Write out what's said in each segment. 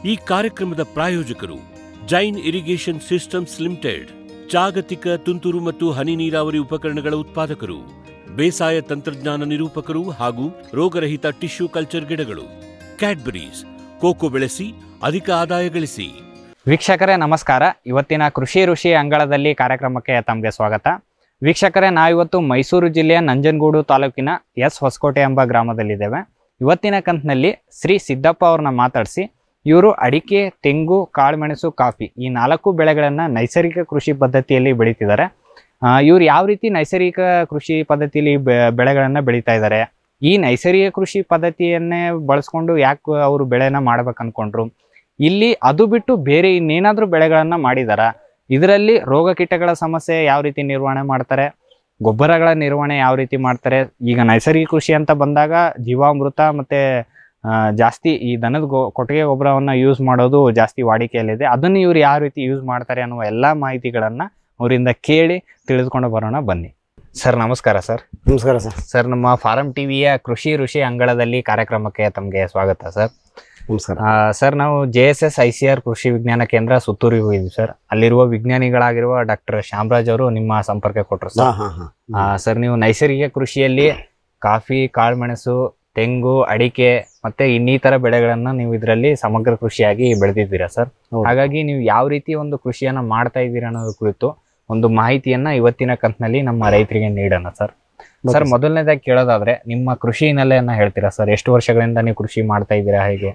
ಈ ಕಾರ್ಯಕ್ರಮದ ಪ್ರಾಯೋಜಕರು ಜೈನ್ ಇರಿಗೇಷನ್ ಸಿಸ್ಟಮ್ಸ್ ಲಿಮಿಟೆಡ್ ಜಾಗತಿಕ ತುಂತುರು ಮತ್ತು ಹನಿ ನೀರಾವರಿ ಉಪಕರಣಗಳ ಉತ್ಪಾದಕರು ಬೇಸಾಯ ತಂತ್ರಜ್ಞಾನ ನಿರೂಪಕರು ಹಾಗೂ ರೋಗರಹಿತ ಟಿಶ್ಯೂ ಕಲ್ಚರ್ ಗಿಡಗಳು ಕ್ಯಾಡ್ಬರೀಸ್ ಕೋಕೋ ಬೆಳೆಸಿ ಅಧಿಕ ಆದಾಯ ಗಳಿಸಿ ವೀಕ್ಷಕರೇ ನಮಸ್ಕಾರ ಇವತ್ತಿನ ಕೃಷಿ ಋಷಿ ಅಂಗಳದಲ್ಲಿ ಕಾರ್ಯಕ್ರಮಕ್ಕೆ ತಮಗೆ ಸ್ವಾಗತ ವೀಕ್ಷಕರೇ ನಾವಿವತ್ತು ಮೈಸೂರು ಜಿಲ್ಲೆಯ ನಂಜನಗೂಡು ತಾಲೂಕಿನ ಎಸ್ ಹೊಸಕೋಟೆ ಎಂಬ ಗ್ರಾಮದಲ್ಲಿದ್ದೇವೆ ಇವತ್ತಿನ ಕಂತಿನಲ್ಲಿ ಶ್ರೀ ಸಿದ್ದಪ್ಪ ಅವ್ರನ್ನ ಮಾತಾಡಿಸಿ ಇವರು ಅಡಿಕೆ ತೆಂಗು ಕಾಳುಮೆಣಸು ಕಾಫಿ ಈ ನಾಲ್ಕು ಬೆಳೆಗಳನ್ನು ನೈಸರ್ಗಿಕ ಕೃಷಿ ಪದ್ಧತಿಯಲ್ಲಿ ಬೆಳೀತಿದ್ದಾರೆ ಇವ್ರು ಯಾವ ರೀತಿ ನೈಸರ್ಗಿಕ ಕೃಷಿ ಪದ್ಧತಿಯಲ್ಲಿ ಬೆ- ಬೆಳೆಗಳನ್ನು ಬೆಳೀತಾ ಇದ್ದಾರೆ ಈ ನೈಸರ್ಗಿಕ ಕೃಷಿ ಪದ್ಧತಿಯನ್ನೇ ಬಳಸ್ಕೊಂಡು ಯಾಕೆ ಅವರು ಬೆಳೆನ ಮಾಡ್ಬೇಕು ಅನ್ಕೊಂಡ್ರು ಇಲ್ಲಿ ಅದು ಬಿಟ್ಟು ಬೇರೆ ಇನ್ನೇನಾದ್ರೂ ಬೆಳೆಗಳನ್ನ ಮಾಡಿದಾರ ಇದರಲ್ಲಿ ರೋಗ ಕೀಟಗಳ ಸಮಸ್ಯೆ ಯಾವ ರೀತಿ ನಿರ್ವಹಣೆ ಮಾಡ್ತಾರೆ ಗೊಬ್ಬರಗಳ ನಿರ್ವಹಣೆ ಯಾವ ರೀತಿ ಮಾಡ್ತಾರೆ ಈಗ ನೈಸರ್ಗಿಕ ಕೃಷಿ ಅಂತ ಬಂದಾಗ ಜೀವಾಮೃತ ಮತ್ತೆ ಆ, ಜಾಸ್ತಿ ಈ ದನದ ಗೊ ಕೊಟ್ಟಿಗೆ ಗೊಬ್ಬರವನ್ನ ಯೂಸ್ ಮಾಡೋದು ಜಾಸ್ತಿ ವಾಡಿಕೆಯಲ್ಲಿದೆ ಅದನ್ನು ಇವ್ರು ಯಾವ ರೀತಿ ಯೂಸ್ ಮಾಡ್ತಾರೆ ಅನ್ನುವ ಎಲ್ಲಾ ಮಾಹಿತಿಗಳನ್ನ ಅವರಿಂದ ಕೇಳಿ ತಿಳಿದುಕೊಂಡು ಬರೋಣ ಬನ್ನಿ ಸರ್ ನಮಸ್ಕಾರ ಸರ್ ನಮಸ್ಕಾರ ಸರ್ ಸರ್ ನಮ್ಮ ಫಾರಂ ಟಿವಿಯ ಕೃಷಿ ಋಷಿ ಅಂಗಳದಲ್ಲಿ ಕಾರ್ಯಕ್ರಮಕ್ಕೆ ತಮಗೆ ಸ್ವಾಗತ ಸರ್ ನಮಸ್ಕಾರ ಆ, ಸರ್ ನಾವು J S S I C R ಕೃಷಿ ವಿಜ್ಞಾನ ಕೇಂದ್ರ ಸುತ್ತೂರಿಗೆ ಹೋಗಿದ್ವಿ ಸರ್ ಅಲ್ಲಿರುವ ವಿಜ್ಞಾನಿಗಳಾಗಿರುವ ಡಾಕ್ಟರ್ ಶ್ಯಾಮರಾಜ್ ಅವರು ನಿಮ್ಮ ಸಂಪರ್ಕ ಕೊಟ್ಟರು ಹಾ ಸರ್ ಹಾ ಹಾ ಆ, ಸರ್ ನೀವು ನೈಸರ್ಗಿಕ ಕೃಷಿಯಲ್ಲಿ ಕಾಫಿ ಕಾಳುಮೆಣಸು ತೆಂಗು ಅಡಿಕೆ ಮತ್ತೆ ಇನ್ನಿತರ ಬೆಳೆಗಳನ್ನ ನೀವು ಇದರಲ್ಲಿ ಸಮಗ್ರ ಕೃಷಿಯಾಗಿ ಬೆಳೆದಿದ್ದೀರಾ ಸರ್ ಹೌದು. ಹಾಗಾಗಿ ನೀವು ಯಾವ ರೀತಿ ಒಂದು ಕೃಷಿಯನ್ನ ಮಾಡ್ತಾ ಇದ್ದೀರಾ ಅನ್ನೋದ್ರ ಕುರಿತು ಒಂದು ಮಾಹಿತಿಯನ್ನ ಇವತ್ತಿನ ಕಂತಿನಲ್ಲಿ ನಮ್ಮ ರೈತರಿಗೆ ನೀಡೋಣ ಸರ್ ಸರ್ ಮೊದಲನೇದಾಗಿ ಕೇಳೋದಾದ್ರೆ ನಿಮ್ಮ ಕೃಷಿ ಹಿನ್ನೆಲೆಯನ್ನ ಹೇಳ್ತೀರಾ ಸರ್ ಎಷ್ಟು ವರ್ಷಗಳಿಂದ ನೀವು ಕೃಷಿ ಮಾಡ್ತಾ ಇದ್ದೀರಾ ಹೇಗೆ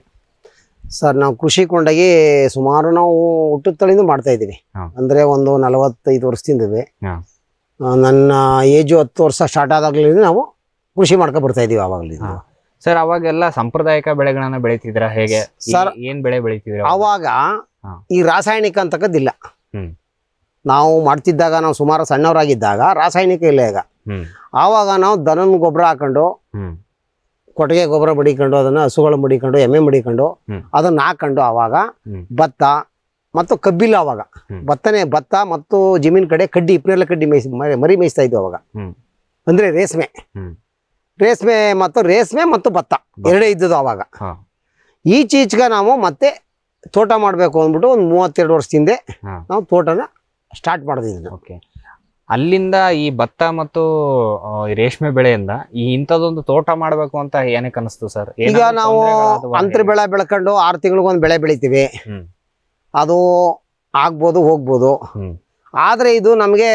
ಸರ್ ನಾವು ಕೃಷಿ ಕೊಂಡಾಗಿ ಸುಮಾರು ನಾವು ಹುಟ್ಟದ ತಳಿಂದ ಮಾಡ್ತಾ ಇದ್ದೀವಿ ಹಾ. ಅಂದ್ರೆ ಒಂದು ನಲವತ್ತೈದು ವರ್ಷದಿಂದವೆ ಹಾ. ಆ, ನನ್ನ ಏಜು ಹತ್ತು ವರ್ಷ ಸ್ಟಾರ್ಟ್ ಆದಾಗ್ಲಿಂದ ನಾವು ಕೃಷಿ ಮಾಡ್ಕೊ ಬರ್ತಾ ಇದೀವಿ ಆವಾಗಲಿಂದ ಹಾ. ಸರ್ ಅವಾಗೆಲ್ಲ ಸಾಂಪ್ರದಾಯಿಕ ಬೆಳೆಗಳನ್ನ ಬೆಳಿತಿದ್ರಾ ಹೇಗೆ ಈ- ಸರ್, ಏನ್ ಬೆಳೆ ಬೆಳಿತಿದ್ರ ಆವಾಗ ಹಾ. ಈ ರಾಸಾಯನಿಕ ಅಂತಕ್ಕದ್ದಿಲ್ಲ ಹ್ಮ್. ನಾವು ಮಾಡ್ತಿದ್ದಾಗ ನಾವು ಸುಮಾರು ಸಣ್ಣವರಾಗಿದ್ದಾಗ ರಾಸಾಯನಿಕ ಇಲ್ಲ ಈಗ ಹ್ಮ್ ಆವಾಗ ನಾವು ದನನ ಗೊಬ್ಬರ ಹಾಕೊಂಡು ಹ್ಮ್ ಕೊಟ್ಟಿಗೆ ಗೊಬ್ಬರ ಮಡಿಕೊಂಡು ಅದನ್ನ ಹಸುಗಳು ಮಡಿಕೊಂಡು ಎಮ್ಮೆ ಮಡಿಕೊಂಡು ಹ್ಮ್. ಅದನ್ನ ಹಾಕೊಂಡು ಆವಾಗ ಹ್ಮ್. ಭತ್ತ ಮತ್ತು ಕಬ್ಬಿಲ್ಲ ಅವಾಗ ಹ್ಮ್. ಭತ್ತನೇ ಭತ್ತ ಮತ್ತು ಜಮೀನ್ ಕಡೆ ಕಡ್ಡಿ ಇಪ್ಪನೆಲ್ಲ ಕಡ್ಡಿ ಮೇಯ್ಸಿ ಮರಿ- ಮರಿ ಮೇಯಿಸ್ತಾ ಇದ್ವು ಅವಾಗ ಹ್ಮ್. ಅಂದ್ರೆ ರೇಷ್ಮೆ ಹ್ಮ್. ರೇಷ್ಮೆ ಮತ್ತು ರೇಷ್ಮೆ ಮತ್ತು ಭತ್ತ ಎರಡೇ ಇದ್ದದ್ದು ಅವಾಗ ಹಾ. ಈಚೀಚೆಗೆ ನಾವು ಮತ್ತೆ ತೋಟ ಮಾಡಬೇಕು ಅಂದ್ಬಿಟ್ಟು ಒಂದು ಮೂವತ್ತೆರಡು ವರ್ಷದ ಹಿಂದೆ ಹಾ. ನಾವು ತೋಟನ ಸ್ಟಾರ್ಟ್ ಮಾಡಿದ್ವಿ ನಾವು ಓಕೆ ಅಲ್ಲಿಂದ ಈ ಭತ್ತ ಮತ್ತು ಆ, ಈ ರೇಷ್ಮೆ ಬೆಳೆಯಿಂದ ಈ ಇಂಥದೊಂದು ತೋಟ ಮಾಡ್ಬೇಕು ಅಂತ ಏನಕ್ಕೆ ಅನಿಸ್ತು ಸರ್ ಈಗ ನಾವು ಅಂತರ ಬೆಳೆ ಬೆಳ್ಕೊಂಡು ಆರು ತಿಂಗಳಿಗೊಂದು ಬೆಳೆ ಬೆಳಿತೀವಿ ಹ್ಮ್. ಅದು ಆಗ್ಬೋದು ಹೋಗ್ಬೋದು ಹ್ಮ್. ಆದರೆ ಇದು ನಮಗೆ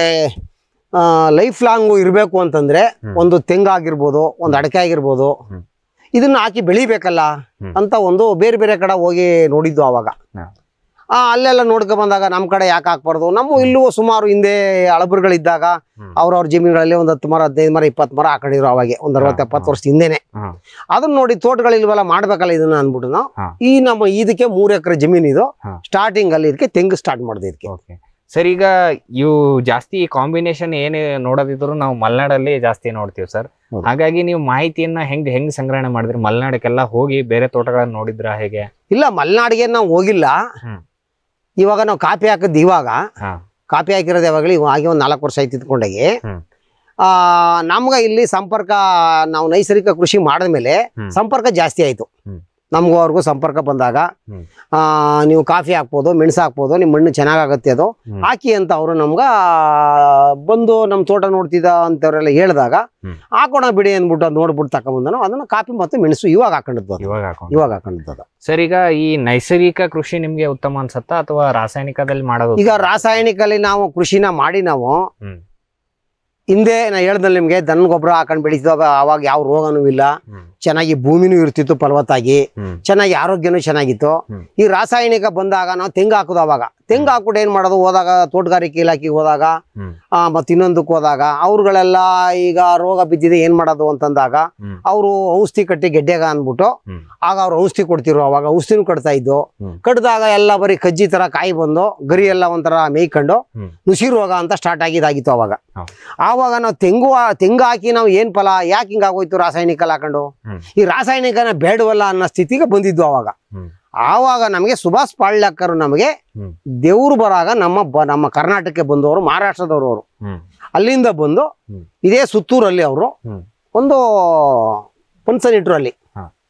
ಲೈಫ್ ಲಾಂಗು ಇರಬೇಕು ಅಂತಂದ್ರೆ ಹ್ಮ್. ಒಂದು ತೆಂಗಾಗಿರ್ಬೋದು ಒಂದು ಅಡಕೆ ಆಗಿರ್ಬೋದು ಹ್ಮ್. ಇದನ್ನ ಹಾಕಿ ಬೆಳಿಬೇಕಲ್ಲ ಹ್ಮ್. ಅಂತ ಒಂದು ಬೇರೆ ಬೇರೆ ಕಡೆ ಹೋಗಿ ನೋಡಿದ್ದು ಅವಾಗ ಹಾ. ಆ ಅಲ್ಲೆಲ್ಲ ನೋಡ್ಕೊ ಬಂದಾಗ ನಮ್ಮ ಕಡೆ ಯಾಕೆ ಹಾಕ್ಬಾರ್ದು ನಮ್ಮ ಇಲ್ಲೂ ಸುಮಾರು ಹಿಂದೆ ಅಳಬರುಗಳಿದ್ದಾಗ ಹ್ಮ್. ಅವ್ರವ್ರ ಜಮೀನುಗಳಲ್ಲಿ ಒಂದು ಹತ್ತು ಮರ ಹದಿನೈದು ಮರ ಇಪ್ಪತ್ತು ಮರ ಹಾಕೊಂಡಿದ್ರು ಅವಾಗೆ ಒಂದು ಅರವತ್ತು ಹಾ, ಎಪ್ಪತ್ತು ಹಾ. ವರ್ಷದ ಹಿಂದೆನೆ ಹಾ. ಅದನ್ನ ನೋಡಿ ತೋಟಗಳಿಲ್ವಲ್ಲ ಮಾಡ್ಬೇಕಲ್ಲ ಇದನ್ನ ಅಂದ್ಬಿಟ್ಟು ನಾವು ಹಾ. ಈ ನಮ್ಮ ಇದಕ್ಕೆ ಮೂರು ಎಕರೆ ಜಮೀನು ಇದು ಹಾ. ಸ್ಟಾರ್ಟಿಂಗ್ ಅಲ್ಲಿ ಇದಕ್ಕೆ ತೆಂಗು ಸ್ಟಾರ್ಟ್ ಮಾಡಿದೆ ಇದಕ್ಕೆ ಓಕೆ ಸರ್ ಈಗ ಇವು ಜಾಸ್ತಿ ಕಾಂಬಿನೇಷನ್ ಏನೇ ನೋಡೋದಿದ್ರು ನಾವು ಮಲೆನಾಡಲ್ಲಿ ಜಾಸ್ತಿ ನೋಡ್ತೀವಿ ಸರ್ ಹೌದು. ಹಾಗಾಗಿ ನೀವು ಮಾಹಿತಿಯನ್ನ ಹೆಂಗ್ ಹೆಂಗ್ ಸಂಗ್ರಹಣೆ ಮಾಡಿದ್ರಿ ಮಲೆನಾಡಕ್ಕೆಲ್ಲ ಹೋಗಿ ಬೇರೆ ತೋಟಗಳನ್ನ ನೋಡಿದ್ರ ಹೇಗೆ ಇಲ್ಲ ಮಲೆನಾಡಿಗೆ ನಾವು ಹೋಗಿಲ್ಲ ಹ್ಮ್. ಇವಾಗ ನಾವು ಕಾಪಿ ಹಾಕಿದ್ದು ಇವಾಗ ಹಾ. ಕಾಪಿ ಹಾಕಿರೋದು ಯಾವಾಗಲೂ ಇವಾಗ ಆಗಿ ಒಂದು ನಾಲ್ಕು ವರ್ಷ ಆಯ್ತು ಇದ್ಕೊಂಡಾಗಿ ಹ್ಮ್. ಆ ನಮ್ಗೆ ಇಲ್ಲಿ ಸಂಪರ್ಕ ನಾವು ನೈಸರ್ಗಿಕ ಕೃಷಿ ಮಾಡಿದ್ಮೇಲೆ ಹ್ಮ್. ಸಂಪರ್ಕ ಜಾಸ್ತಿ ಆಯ್ತು ಹ್ಮ್. ನಮಗೂ ಅವ್ರಿಗೂ ಸಂಪರ್ಕ ಬಂದಾಗ ಹ್ಮ್. ಆ, ನೀವು ಕಾಫಿ ಹಾಕ್ಬೋದು ಮೆಣಸು ಹಾಕ್ಬೋದು ನಿಮ್ಮ ಮಣ್ಣು ಚೆನ್ನಾಗಾಗತ್ತೆ ಅದು ಹ್ಮ್. ಹಾಕಿ ಅಂತ ಅವರು ನಮ್ಗೆ ಬಂದು ನಮ್ಮ ತೋಟ ನೋಡ್ತಿದ್ದ ಅಂತವ್ರೆಲ್ಲ ಹೇಳಿದಾಗ ಹ್ಮ್. ಹಾಕೋಣ ಬಿಡಿ ಅಂದ್ಬಿಟ್ಟು ಅದು ನೋಡ್ಬಿಟ್ಟು ತಗೊಂಬಂದ ನಾವು ಅದನ್ನ ಕಾಫಿ ಮತ್ತು ಮೆಣಸು ಇವಾಗ ಹಾಕೊಂಡಿದ್ದು ಅದು. ಇವಾಗ ಹಾಕೊಂಡು ಇವಾಗ ಹಾಕೊಂಡಿದ್ದು ಅದು. ಸರ್ ಈಗ ಈ ನೈಸರ್ಗಿಕ ಕೃಷಿ ನಿಮ್ಗೆ ಉತ್ತಮ ಅನ್ಸತ್ತಾ ಅಥವಾ ರಾಸಾಯನಿಕದಲ್ಲಿ ಮಾಡೋದು ಈಗ ರಾಸಾಯನಿಕಲ್ಲಿ ನಾವು ಕೃಷಿನ ಮಾಡಿ ನಾವು ಹ್ಮ್. ಹಿಂದೆ ನಾ ಹೇಳ್ದಲ್ಲಿ ನಿಮಗೆ ದನ ಗೊಬ್ಬರ ಹಾಕೊಂಡು ಬೆಳೀತಿದ್ದಾಗ ಅವಾಗ ಯಾವ ರೋಗನೂ ಇಲ್ಲ ಹ್ಮ್. ಚೆನ್ನಾಗಿ ಭೂಮಿನೂ ಇರ್ತಿತ್ತು ಫಲವತ್ತಾಗಿ ಹ್ಮ್. ಚೆನ್ನಾಗಿ ಆರೋಗ್ಯನೂ ಚೆನ್ನಾಗಿತ್ತು ಹ್ಮ್. ಈ ರಾಸಾಯನಿಕ ಬಂದಾಗ ನಾವು ತೆಂಗು ಹಾಕೋದು ಅವಾಗ ತೆಂಗು ಹಾಕ್ಬಿಟ್ಟು ಏನು ಮಾಡೋದು ಹೋದಾಗ ತೋಟಗಾರಿಕೆ ಇಲಾಖೆಗೆ ಹೋದಾಗ ಹ್ಮ್. ಆ, ಮತ್ತೆ ಇನ್ನೊಂದಕ್ಕೆ ಹೋದಾಗ ಅವ್ರುಗಳೆಲ್ಲ ಈಗ ರೋಗ ಬಿದ್ದಿದೆ ಏನು ಮಾಡೋದು ಅಂತಂದಾಗ ಹ್ಮ್. ಅವರು ಔಷಧಿ ಕಟ್ಟಿ ಗೆಡ್ಡೆಗ ಅಂದ್ಬಿಟ್ಟು ಹ್ಮ್. ಆಗ ಅವ್ರು ಔಷಧಿ ಕೊಡ್ತಿರು ಅವಾಗ ಔಷಧಿನೂ ಕಟ್ತಾ ಇದ್ದು ಹ್ಮ್. ಕಡ್ದಾಗ ಎಲ್ಲ ಬರೀ ಕಜ್ಜಿ ತರ ಕಾಯಿ ಬಂದು ಗರಿ ಎಲ್ಲ ಒಂಥರ ಮೇಯ್ಕೊಂಡು ಹ್ಮ್. ನುಸಿ ರೋಗ ಅಂತ ಸ್ಟಾರ್ಟ್ ಆಗಿದ್ದಾಗಿತ್ತು ಅವಾಗ ಹೌದು. ಆವಾಗ ನಾವು ತೆಂಗು ತೆಂಗು ಹಾಕಿ ನಾವು ಏನ್ ಫಲ ಯಾಕೆ ಹಿಂಗಾಗೋಯ್ತು ರಾಸಾಯನಿಕ ಹಾಕೊಂಡು ಹ್ಮ್. ಈ ರಾಸಾಯನಿಕನ ಬೇಡವಲ್ಲ ಅನ್ನೋ ಸ್ಥಿತಿಗೆ ಬಂದಿದ್ದು ಅವಾಗ ಹ್ಮ್. ಆವಾಗ ನಮಗೆ ಸುಭಾಷ್ ಪಾಳ್ಯಕ್ಕರು ನಮಗೆ ಹ್ಮ್. ದೇವ್ರು ಬರಾಗ ನಮ್ಮ ಬ ನಮ್ಮ ಕರ್ನಾಟಕಕ್ಕೆ ಬಂದವರು ಮಹಾರಾಷ್ಟ್ರದವರು ಅವರು ಹ್ಮ್. ಅಲ್ಲಿಂದ ಬಂದು ಹ್ಮ್. ಇದೇ ಸುತ್ತೂರಲ್ಲಿ ಅವರು ಹ್ಮ್. ಒಂದು ಫಂಕ್ಷನ್ ಇಟ್ರು ಅಲ್ಲಿ ಹಾ.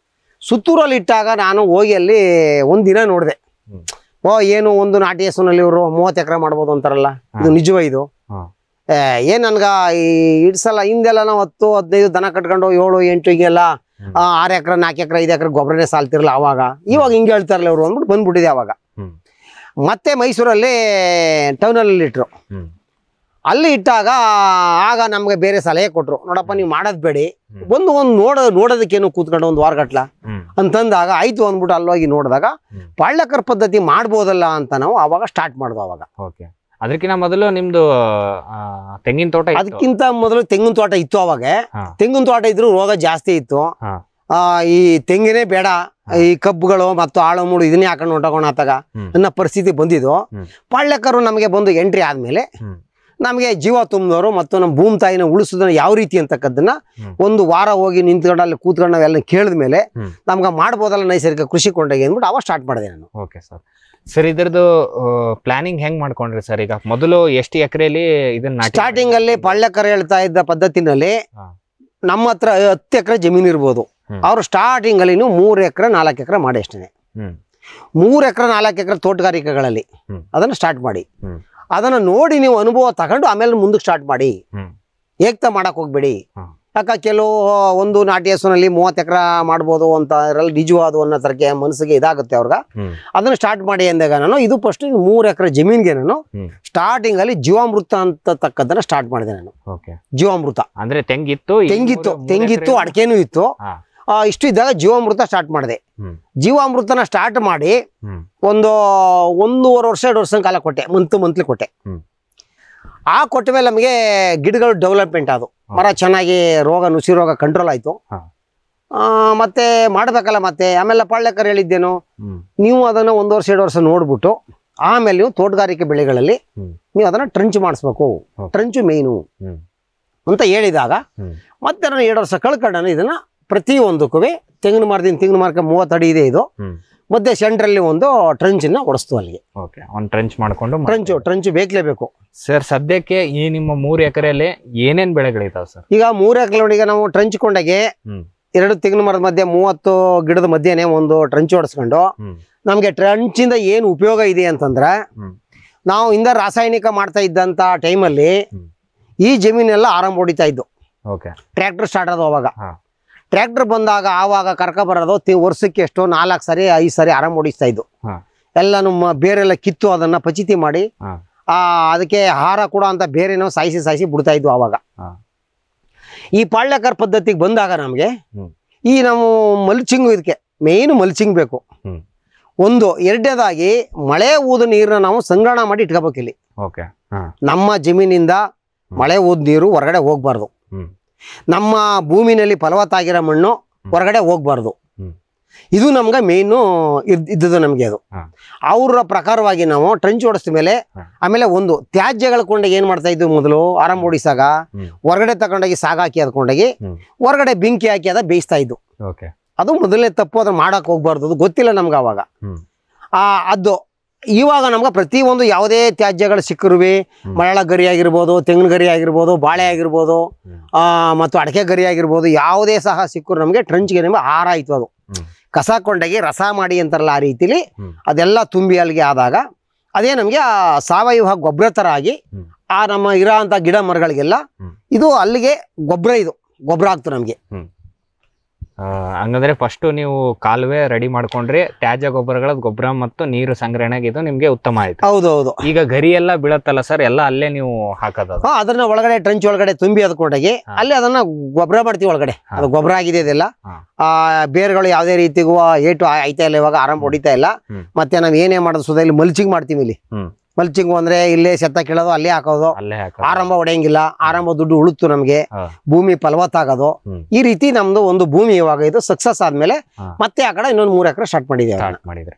ಸುತ್ತೂರಲ್ಲಿ ಇಟ್ಟಾಗ ನಾನು ಹೋಗಿ ಅಲ್ಲಿ ಒಂದ್ ದಿನ ನೋಡಿದೆ ಹ್ಮ್. ಓ ಏನು ಒಂದು ನಾಟಿ ಹೆಸರಿನಲ್ಲಿ ಇವರು ಮೂವತ್ತು ಎಕರೆ ಮಾಡ್ಬೋದು ಅಂತಾರಲ್ಲ ಇದು ನಿಜವ ಇದು ಹಾ. ಏ, ಏನ್ ನನ್ಗ ಈ ಇಡ್ಸಲ್ಲ ಹಿಂದೆಲ್ಲ ನಾವು ಹತ್ತು ಹದಿನೈದು ದನ ಕಟ್ಕೊಂಡು ಏಳು ಎಂಟು ಹಿಂಗೆಲ್ಲ ಹ್ಮ್. ಆ, ಆರು ಎಕರೆ ನಾಲ್ಕು ಎಕರೆ ಐದು ಎಕರೆ ಗೊಬ್ಬರನೇ ಸಾಲ್ತಿರಲ್ಲ ಅವಾಗ ಇವಾಗ ಹಿಂಗೆ ಹೇಳ್ತಾರಲ್ಲ ಇವರು ಅಂದ್ಬಿಟ್ಟು ಬಂದ್ಬಿಟ್ಟಿದೆ ಅವಾಗ ಹ್ಮ್. ಮತ್ತೆ ಮೈಸೂರಲ್ಲಿ ಟೌನಲ್ಲಿ ಇಟ್ರು ಹ್ಮ್. ಅಲ್ಲಿ ಇಟ್ಟಾಗ ಆಗ ನಮ್ಗೆ ಬೇರೆ ಸಲಹೆ ಕೊಟ್ರು ನೋಡಪ್ಪ ನೀವು ಮಾಡೋದ್ ಬೇಡಿ ಹ್ಮ್. ಒಂದು ಒಂದು ನೋಡ ನೋಡೋದಕ್ಕೇನು ಕೂತ್ಕೊಂಡು ಒಂದು ವಾರಗಟ್ಲ ಹ್ಮ್. ಅಂತಂದಾಗ ಆಯ್ತು ಅಂದ್ಬಿಟ್ಟು ಅಲ್ಲೋಗಿ ನೋಡಿದಾಗ ಹ್ಮ್. ಪಾಳ್ಯಕರ್ ಪದ್ಧತಿ ಮಾಡ್ಬೋದಲ್ಲ ಅಂತ ನಾವು ಅವಾಗ ಸ್ಟಾರ್ಟ್ ಮಾಡ್ದು ಅವಾಗ ಓಕೆ ಅದಕ್ಕಿಂತ ಮೊದಲು ನಿಮ್ದು ಆ, ತೆಂಗಿನ ತೋಟ ಇತ್ತು. ಅದಕ್ಕಿಂತ ಮೊದಲು ತೆಂಗಿನ ತೋಟ ಇತ್ತು ಅವಾಗ ಹಾ. ತೆಂಗಿನ ತೋಟ ಇದ್ರು ರೋಗ ಜಾಸ್ತಿ ಇತ್ತು ಹಾ. ಆ, ಈ ತೆಂಗಿನೇ ಬೇಡ ಈ ಕಬ್ಬುಗಳು ಮತ್ತು ಆಳು ಮೂಳು ಇದನ್ನೇ ಹಾಕೊಂಡು ಹೊಂಟೋಗೋಣ ಆತಾಗ ಹ್ಮ್. ಅನ್ನೋ ಪರಿಸ್ಥಿತಿ ಬಂದಿದ್ದು ಹ್ಮ್. ಪಾಳ್ಯಕರು ನಮಗೆ ಬಂದು ಎಂಟ್ರಿ ಆದ್ಮೇಲೆ ಹ್ಮ್. ನಮಗೆ ಜೀವ ತುಂಬಿದವರು ಮತ್ತು ನಮ್ಮ ಭೂಮಿ ತಾಯಿನ ಉಳಿಸೋದನ್ನ ಯಾವ ರೀತಿ ಅಂತಕ್ಕದ್ದನ್ನ ಹ್ಮ್. ಒಂದು ವಾರ ಹೋಗಿ ನಿಂತ್ಕೊಂಡು ಅಲ್ಲಿ ಕೂತ್ಕೊಂಡು ನಾವೆಲ್ಲ ಕೇಳಿದ ಮೇಲೆ ಹ್ಮ್. ನಮ್ಗೆ ಮಾಡ್ಬೋದಲ್ಲ ನೈಸರ್ಗಿಕ ಕೃಷಿ ಕೊಂಡಾಗ ಅಂದ್ಬಿಟ್ಟು ಅವಾಗ ಸ್ಟಾರ್ಟ್ ಮಾಡಿದೆ ನಾನು ಓಕೆ ಸರ್ ಸರ್ ಇದ್ರದ್ದು ಪ್ಲಾನಿಂಗ್ ಹೆಂಗ್ ಮಾಡ್ಕೊಂಡ್ರಿ ಸರ್ ಈಗ ಮೊದಲು ಎಷ್ಟು ಎಕರೆಲಿ ಇದನ್ನ ನಾಟಿ ಸ್ಟಾರ್ಟಿಂಗ್ ಅಲ್ಲಿ ಪಾಳ್ಯಕರ್ ಹೇಳ್ತಾ ಇದ್ದ ಪದ್ಧತಿನಲ್ಲಿ ಹಾ. ನಮ್ಮ ಹತ್ರ ಹತ್ತು ಎಕರೆ ಜಮೀನು ಇರ್ಬೋದು ಹ್ಮ್. ಅವರು ಸ್ಟಾರ್ಟಿಂಗ್ ಅಲ್ಲಿ ಮೂರು ಎಕರೆ ನಾಲ್ಕು ಎಕರೆ ಮಾಡಿ ಅಷ್ಟೇ ಹ್ಮ್ ಮೂರು ಎಕರೆ ನಾಲ್ಕು ಎಕರೆ ತೋಟಗಾರಿಕೆಗಳಲ್ಲಿ ಹ್ಮ್. ಅದನ್ನು ಸ್ಟಾರ್ಟ್ ಮಾಡಿ ಹ್ಮ್. ಅದನ್ನ ನೋಡಿ ನೀವು ಅನುಭವ ತಗೊಂಡು ಆಮೇಲೆ ಮುಂದಕ್ಕೆ ಸ್ಟಾರ್ಟ್ ಮಾಡಿ ಹ್ಮ್. ಏಕ್ತ ಮಾಡಕ್ ಹೋಗ್ಬೇಡಿ ಹ್ಮ್. ಯಾಕ ಕೆಲವು ಒಂದು ನಾಟಿ ಹಸುನಲ್ಲಿ ಮೂವತ್ತು ಎಕರೆ ಮಾಡ್ಬೋದು ಅಂತ ಇದ್ರಲ್ಲಿ ನಿಜವಾದ ಅನ್ನೋ ತರಕ್ಕೆ ಮನಸ್ಸಿಗೆ ಇದಾಗುತ್ತೆ ಅವ್ರಿಗೆ ಹ್ಮ್ ಅದನ್ನ ಸ್ಟಾರ್ಟ್ ಮಾಡಿ ಅಂದಾಗ ನಾನು ಇದು ಫಸ್ಟ್ ಮೂರು ಎಕರೆ ಜಮೀನ್ಗೆ ನಾನು ಹ್ಮ್. ಸ್ಟಾರ್ಟಿಂಗ್ ಅಲ್ಲಿ ಜೀವಾಮೃತ ಅಂತ ತಕ್ಕದನ್ನ ಸ್ಟಾರ್ಟ್ ಮಾಡಿದೆ ನಾನು ಓಕೆ ಜೀವಾಮೃತ ಅಂದ್ರೆ ತೆಂಗಿತ್ತು ಈ ತೆಂಗಿತ್ತು ಮೂರು- ಮೂರು ತೆಂಗಿತ್ತು ಎಕ್ರೆಲಿ- ಅಡಿಕೆನೂ ಇತ್ತು ಹಾ. ಆ, ಇಷ್ಟು ಇದ್ದಾಗ ಜೀವಾಮೃತ ಸ್ಟಾರ್ಟ್ ಮಾಡಿದೆ ಹ್ಮ್. ಜೀವಾಮೃತನ ಸ್ಟಾರ್ಟ್ ಮಾಡಿ ಹ್ಮ್ ಒಂದು ಒಂದೂವರೆ ವರ್ಷ ಎರಡು ವರ್ಷ ಕಾಲ ಕೊಟ್ಟೆ ಮಂತ್ ಮಂತ್ಲಿ ಕೊಟ್ಟೆ ಹ್ಮ್. ಆ ಕೊಟ್ಟ ಮೇಲೆ ನಮಗೆ ಗಿಡಗಳು ಡೆವಲಪ್ಮೆಂಟ್ ಆದವು ಮರ ಚೆನ್ನಾಗಿ ರೋಗ ನುಸಿ ರೋಗ ಕಂಟ್ರೋಲ್ ಆಯ್ತು ಹಾ. ಆ, ಮತ್ತೆ ಮಾಡ್ಬೇಕಲ್ಲ ಮತ್ತೆ ಆಮೇಲೆ ಪಾಳ್ಯಕರ್ ಹೇಳಿದ್ದೇನು ಹ್ಮ್ ನೀವು ಅದನ್ನ ಒಂದು ವರ್ಷ ಎರಡು ವರ್ಷ ನೋಡ್ಬಿಟ್ಟು ಆಮೇಲೆ ನೀವು ತೋಟಗಾರಿಕೆ ಬೆಳೆಗಳಲ್ಲಿ ಹ್ಮ್. ನೀವು ಅದನ್ನ ಟ್ರಂಚ್ ಮಾಡಿಸ್ಬೇಕು Okay. ಟ್ರಂಚು ಮೇಯ್ನು ಹ್ಮ್. ಅಂತ ಹೇಳಿದಾಗ ಹ್ಮ್. ಮತ್ತೆ ನಾನು ಎರಡು ವರ್ಷ ಕಳ್ಕೊಂಡು ಇದನ್ನ ಪ್ರತಿ ಒಂದಕ್ಕೂ ತೆಂಗಿನ ಮರದಿಂದ ತೆಂಗಿನ ಮರಕ್ಕೆ ಮೂವತ್ತು ಅಡಿ ಇದೆ ಇದು ಹ್ಮ್. ಮಧ್ಯೆ ಸೆಂಟ್ರಲ್ಲಿ ಒಂದು ಟ್ರಂಚನ್ನ ಹೊಡೆಸ್ತು ಅಲ್ಲಿಗೆ ಓಕೆ ಒಂದು ಟ್ರೆಂಚ್ ಮಾಡ್ಕೊಂಡು ಟ್ರಂಚು ಟ್ರಂಚು ಬೇಕಲೇಬೇಕು ಸರ್ ಸದ್ಯಕ್ಕೆ ಈ ನಿಮ್ಮ ಮೂರು ಎಕರೆಯಲ್ಲಿ ಏನೇನ್ ಬೆಳೆಗಳಿದಾವೆ ಸರ್ ಈಗ ಮೂರು ಎಕರೆ ನಾವು ಟ್ರಂಚ್ ಕೊಂಡಾಗೆ ಹ್ಮ್. ಎರಡು ತೆಂಗಿನ ಮರದ ಮಧ್ಯೆ ಮೂವತ್ತು ಗಿಡದ ಮಧ್ಯೆನೆ ಒಂದು ಟ್ರಂಚ್ ಹೊಡೆಸ್ಕೊಂಡು ಹ್ಮ್. ನಮಗೆ ಟ್ರಂಚಿಂದ ಏನು ಉಪಯೋಗ ಇದೆ ಅಂತಂದ್ರೆ ಹ್ಮ್. ನಾವು ಇಂದ ರಾಸಾಯನಿಕ ಮಾಡ್ತಾ ಇದ್ದಂತ ಟೈಮಲ್ಲಿ ಹ್ಮ್. ಈ ಜಮೀನೆಲ್ಲ ಆರಂಭ ಹೊಡಿತಾ ಇದ್ದು ಓಕೆ ಟ್ರ್ಯಾಕ್ಟರ್ ಸ್ಟಾರ್ಟ್ ಆದವು ಅವಾಗ ಹಾ. ಟ್ರ್ಯಾಕ್ಟರ್ ಬಂದಾಗ ಆವಾಗ ಕರ್ಕ ಬರೋದು ತಿ- ವರ್ಷಕ್ಕೆ ಎಷ್ಟು ನಾಲ್ಕು ಸರಿ ಐದು ಸರಿ ಆರಾಮ್ ಹೊಡಿಸ್ತಾ ಇದ್ದು ಹಾ. ಎಲ್ಲ ನಮ್ಮ ಬೇರೆಲ್ಲ ಕಿತ್ತು ಅದನ್ನ ಪಚಿತಿ ಮಾಡಿ ಹಾ. ಆ ಅದಕ್ಕೆ ಆಹಾರ ಕೂಡ ಅಂತ ಬೇರೆನೋ ಸಾಯಿಸಿ ಸಾಯಿಸಿ ಬಿಡ್ತಾ ಇದ್ವು ಆವಾಗ ಹಾ. ಈ ಪಾಳ್ಯಕರ್ ಪದ್ಧತಿಗೆ ಬಂದಾಗ ನಮಗೆ ಹ್ಮ್. ಈ ನಾವು ಮಲ್ಚಿಂಗ್ ಇದಕ್ಕೆ ಮೇನ್ ಮಲ್ಚಿಂಗ್ ಬೇಕು ಹ್ಮ್. ಒಂದು ಎರಡನೇದಾಗಿ ಮಳೆ ಊದ ನೀರನ್ನ ನಾವು ಸಂಗ್ರಹಣ ಮಾಡಿ ಇಟ್ಕೋಬೇಕು ಇಲ್ಲಿ ಓಕೆ ಹಾ ನಮ್ಮ ಜಮೀನಿಂದ ಮಳೆ ಊದ್ ನೀರು ಹೊರಗಡೆ ಹೋಗ್ಬಾರ್ದು ಹ್ಮ್. ನಮ್ಮ ಭೂಮಿನಲ್ಲಿ ಫಲವತ್ತಾಗಿರೋ ಮಣ್ಣು ಹೊರಗಡೆ ಹೋಗ್ಬಾರ್ದು ಹ್ಮ್. ಇದು ನಮ್ಗೆ ಮೇಯ್ನು ಇದ್ದದ್ದು ನಮಗೆ ಅದು ಹಾ. ಅವರ ಪ್ರಕಾರವಾಗಿ ನಾವು ಟ್ರಂಚ್ ಹೊಡಿಸಿದ ಮೇಲೆ ಹಾ. ಆಮೇಲೆ ಒಂದು ತ್ಯಾಜ್ಯಗಳ ಕೊಂಡಾಗ ಏನ್ ಮಾಡ್ತಾ ಇದ್ವು ಮೊದಲು ಆರಂಭ ಹೊಡಿಸಾಗ ಹ್ಮ್. ಹೊರಗಡೆ ತಗೊಂಡೋಗಿ ಸಾಗಾಕಿ ಅದ್ಕೊಂಡೋಗಿ ಹ್ಮ್. ಹೊರಗಡೆ ಬೆಂಕಿ ಹಾಕಿ ಅದ ಬೇಯಿಸ್ತಾ ಇದ್ದು ಓಕೆ ಅದು ಮೊದಲನೇ ತಪ್ಪು ಅದನ್ನ ಮಾಡಕ್ ಹೋಗ್ಬಾರ್ದು ಅದು ಗೊತ್ತಿಲ್ಲ ನಮ್ಗೆ ಅವಾಗ ಹ್ಮ್. ಆ ಅದು ಇವಾಗ ನಮ್ಗೆ ಪ್ರತಿಯೊಂದು ಯಾವುದೇ ತ್ಯಾಜ್ಯಗಳು ಸಿಕ್ಕರುವೆ ಹ್ಮ್. ಮರಳ ಗರಿ ಆಗಿರ್ಬೋದು ತೆಂಗಿನ ಗರಿ ಆಗಿರ್ಬೋದು ಬಾಳೆ ಆಗಿರ್ಬೋದು ಹ್ಮ್. ಆ, ಮತ್ತು ಅಡಕೆ ಗರಿ ಆಗಿರ್ಬೋದು ಯಾವುದೇ ಸಹ ಸಿಕ್ಕರು ನಮಗೆ ಟ್ರಂಚ್ಗೆ ನಮಗೆ ಆಹಾರ ಆಯ್ತು ಅದು ಹ್ಮ್. ಕಸ ಕೊಂಡಾಗಿ ರಸ ಮಾಡಿ ಅಂತಾರಲ್ಲ ಆ ರೀತಿಲಿ ಹ್ಮ್. ಅದೆಲ್ಲ ತುಂಬಿ ಅಲ್ಲಿಗೆ ಆದಾಗ ಅದೇ ನಮಗೆ ಆ ಸಾವಯವ ಗೊಬ್ಬರ ಥರ ಆಗಿ ಹ್ಮ್. ಆ ನಮ್ಮ ಇರೋ ಅಂಥ ಗಿಡ ಮರಗಳಿಗೆಲ್ಲ ಹ್ಮ್. ಇದು ಅಲ್ಲಿಗೆ ಗೊಬ್ಬರ ಇದು ಗೊಬ್ಬರ ಆಗ್ತು ನಮಗೆ ಆ, ಹಂಗಂದ್ರೆ ಫಸ್ಟ್ ನೀವು ಕಾಲುವೆ ರೆಡಿ ಮಾಡ್ಕೊಂಡ್ರಿ ತ್ಯಾಜ್ಯ ಗೊಬ್ಬರಗಳ ಗೊಬ್ಬರ ಮತ್ತು ನೀರು ಸಂಗ್ರಹಣೆಗೆ ಇದು ನಿಮ್ಗೆ ಉತ್ತಮ ಆಯ್ತು ಹೌದು ಹೌದು ಈಗ ಗರಿ ಎಲ್ಲ ಬೀಳತ್ತಲ್ಲ ಸರ್ ಎಲ್ಲ ಅಲ್ಲೇ ನೀವು ಹಾಕೋದು ಹಾ ಅದನ್ನ ಒಳಗಡೆ ಟ್ರಂಚ್ ಒಳಗಡೆ ತುಂಬಿ ಅದ್ಕೊಂಡಾಗಿ ಹಾ. ಅಲ್ಲಿ ಅದನ್ನ ಗೊಬ್ಬರ ಮಾಡ್ತೀವಿ ಒಳಗಡೆ ಹಾ. ಅದು ಗೊಬ್ಬರ ಆಗಿದೆ ಇದೆಲ್ಲ ಹಾ. ಆ ಬೇರ್ಗಳು ಯಾವುದೇ ರೀತಿಗೂ ಏಟು ಆ- ಆಯ್ತಾ ಇಲ್ಲ ಇವಾಗ ಆರಂಭ ಹೊಡಿತಾ ಇಲ್ಲ ಹ್ಮ್. ಮತ್ತೆ ನಾವ್ ಏನೇ ಮಾಡೋದು ಸುಧಾ ಇಲ್ಲಿ ಮಲ್ಚಿಂಗ್ ಮಾಡ್ತೀವಿ ಇಲ್ಲಿ ಹ್ಮ್. ಮಲ್ಚಿಂಗ್ ಅಂದ್ರೆ ಇಲ್ಲೇ ಸೆತ್ತ ಕೀಳೋದು ಅಲ್ಲೇ ಹಾಕೋದು ಅಲ್ಲೇ ಹಾಕೋದು ಆರಂಭ ಹೊಡೆಯಂಗಿಲ್ಲ ಆರಂಭ ದುಡ್ಡು ಉಳುತ್ತು ನಮಗೆ ಹಾ. ಭೂಮಿ ಫಲವತ್ತಾಗೋದು ಹ್ಮ್. ಈ ರೀತಿ ನಮ್ದು ಒಂದು ಭೂಮಿ ಇವಾಗ ಇದು ಸಕ್ಸಸ್ ಆದ್ಮೇಲೆ ಹಾ. ಮತ್ತೆ ಆ ಕಡೆ ಇನ್ನೊಂದು ಮೂರು ಎಕರೆ ಸ್ಟಾರ್ಟ್ ಮಾಡಿದ್ದೇವೆ ಸ್ಟಾರ್ಟ್ ಮಾಡಿದ್ರೆ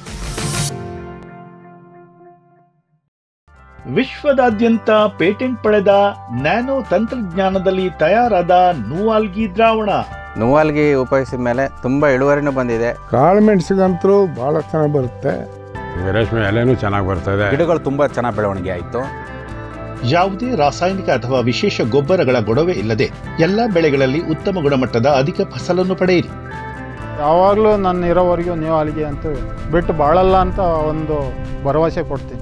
ವಿಶ್ವದಾದ್ಯಂತ ಪೇಟೆಂಟ್ ಪಡೆದ ನ್ಯಾನೋ ತಂತ್ರಜ್ಞಾನದಲ್ಲಿ ತಯಾರಾದ ನೂವಾಲ್ಗಿ ದ್ರಾವಣ ನೋವಾಲ್ಗಿ ಉಪಯೋಗಿಸಿದ ಮೇಲೆ ತುಂಬ ಇಳುವರಿನೂ ಬಂದಿದೆ ಕಾಳು ಮೆಣಸಿಗಂತರೂ ಭಾಳ ಚೆನ್ನಾಗಿ ಬರುತ್ತೆ ರೇಷ್ಮೆ ಎಲೆನೂ ಚೆನ್ನಾಗಿ ಬರ್ತದೆ ಗಿಡಗಳು ತುಂಬ ಚೆನ್ನಾಗಿ ಬೆಳವಣಿಗೆ ಆಯಿತು ಯಾವುದೇ ರಾಸಾಯನಿಕ ಅಥವಾ ವಿಶೇಷ ಗೊಬ್ಬರಗಳ ಗೊಡವೆ ಇಲ್ಲದೆ ಎಲ್ಲಾ ಬೆಳೆಗಳಲ್ಲಿ ಉತ್ತಮ ಗುಣಮಟ್ಟದ ಅಧಿಕ ಫಸಲನ್ನು ಪಡೆಯಿರಿ ಯಾವಾಗಲೂ ನನ್ನ ಇರೋವರೆಗೂ ನೀವು ಅಲ್ಲಿಗೆ ಅಂತ ಬಿಟ್ಟು ಬಾಳಲ್ಲ ಅಂತ ಒಂದು ಭರವಸೆ ಕೊಡ್ತೀನಿ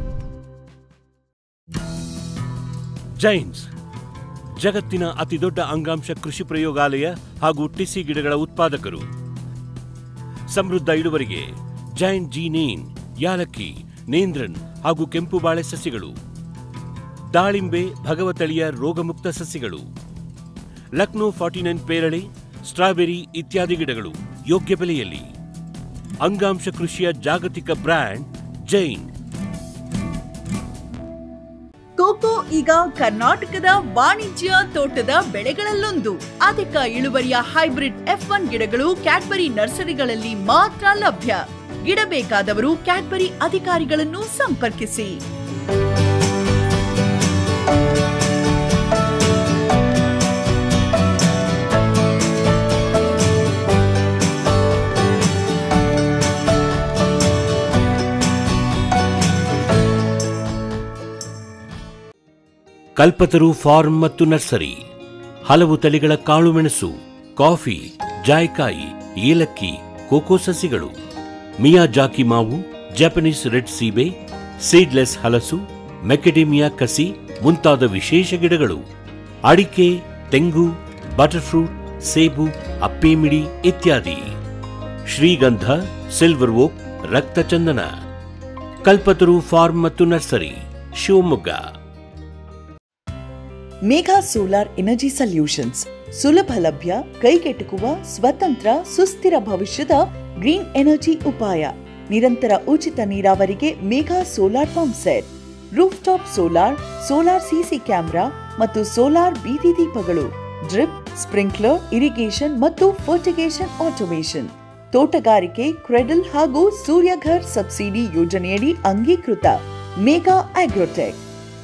ಜೈನ್ಸ್ ಜಗತ್ತಿನ ಅತಿದೊಡ್ಡ ಅಂಗಾಂಶ ಕೃಷಿ ಪ್ರಯೋಗಾಲಯ ಹಾಗೂ ಟಿಸಿ ಗಿಡಗಳ ಉತ್ಪಾದಕರು ಸಮೃದ್ಧ ಇಳುವರಿಗೆ ಜೈನ್ ಜಿ ನೇನ್ ಯಾಲಕ್ಕಿ ನೇಂದ್ರನ್ ಹಾಗೂ ಕೆಂಪು ಬಾಳೆ ಸಸಿಗಳು ದಾಳಿಂಬೆ ಭಗವತಳಿಯ ರೋಗಮುಕ್ತ ಸಸಿಗಳು ಲಕ್ನೋ ಫಾರ್ಟಿ ನೈನ್ ಪೇರಳೆ ಸ್ಟ್ರಾಬೆರಿ ಇತ್ಯಾದಿ ಗಿಡಗಳು ಯೋಗ್ಯ ಬೆಲೆಯಲ್ಲಿ ಅಂಗಾಂಶ ಕೃಷಿಯ ಜಾಗತಿಕ ಬ್ರ್ಯಾಂಡ್ ಜೈನ್ ಕೋಕೋ ಈಗ ಕರ್ನಾಟಕದ ವಾಣಿಜ್ಯ ತೋಟದ ಬೆಳೆಗಳಲ್ಲೊಂದು ಅಧಿಕ ಇಳುವರಿಯ ಹೈಬ್ರಿಡ್ ಎಫ್ ಒನ್ ಗಿಡಗಳು ಕ್ಯಾಡ್ಬರಿ ನರ್ಸರಿಗಳಲ್ಲಿ ಮಾತ್ರ ಲಭ್ಯ ಗಿಡ ಬೇಕಾದವರು ಕ್ಯಾಡ್ಬರಿ ಅಧಿಕಾರಿಗಳನ್ನು ಸಂಪರ್ಕಿಸಿ ಕಲ್ಪತರು ಫಾರ್ಮ್ ಮತ್ತು ನರ್ಸರಿ ಹಲವು ತಳಿಗಳ ಕಾಳುಮೆಣಸು ಕಾಫಿ ಜಾಯ್ಕಾಯಿ ಏಲಕ್ಕಿ ಕೋಕೋ ಸಸಿಗಳು ಮಿಯಾಜಾಕಿ ಮಾವು ಜಪನೀಸ್ ರೆಡ್ ಸೀಬೆ ಸೀಡ್ಲೆಸ್ ಹಲಸು ಮೆಕೆಡೇಮಿಯಾ ಕಸಿ ಮುಂತಾದ ವಿಶೇಷ ಗಿಡಗಳು ಅಡಿಕೆ ತೆಂಗು ಬಟರ್ಫ್ರೂಟ್ ಸೇಬು ಅಪ್ಪೇಮಿಡಿ ಇತ್ಯಾದಿ ಶ್ರೀಗಂಧ ಸಿಲ್ವರ್ ಓಕ್ ರಕ್ತಚಂದನ ಕಲ್ಪತರು ಫಾರ್ಮ್ ಮತ್ತು nursery Shivamogga Megha solar energy solutions ಸುಲಭ ಲಭ್ಯ ಕೈಗೆಟುಕುವ ಸ್ವತಂತ್ರ ಸುಸ್ಥಿರ ಭವಿಷ್ಯದ ಗ್ರೀನ್ ಎನರ್ಜಿ ಉಪಾಯ ನಿರಂತರ ಉಚಿತ ನೀರಾವರಿಗೆ Megha solar pump set roof top solar solar CC camera ಮತ್ತು ಸೋಲಾರ್ ಬೀದಿ ದೀಪಗಳು ಡ್ರಿಪ್ ಸ್ಪ್ರಿಂಕ್ಲರ್ ಇರಿಗೇಷನ್ ಮತ್ತು ಫರ್ಟಿಗೇಷನ್ ಆಟೋಮೇಷನ್ ತೋಟಗಾರಿಕೆ ಕ್ರೆಡಲ್ ಹಾಗೂ ಸೂರ್ಯಘರ್ ಸಬ್ಸಿಡಿ ಯೋಜನೆಯಡಿ ಅಂಗೀಕೃತ ಮೇಘಾ ಆಗ್ರೋಟೆಕ್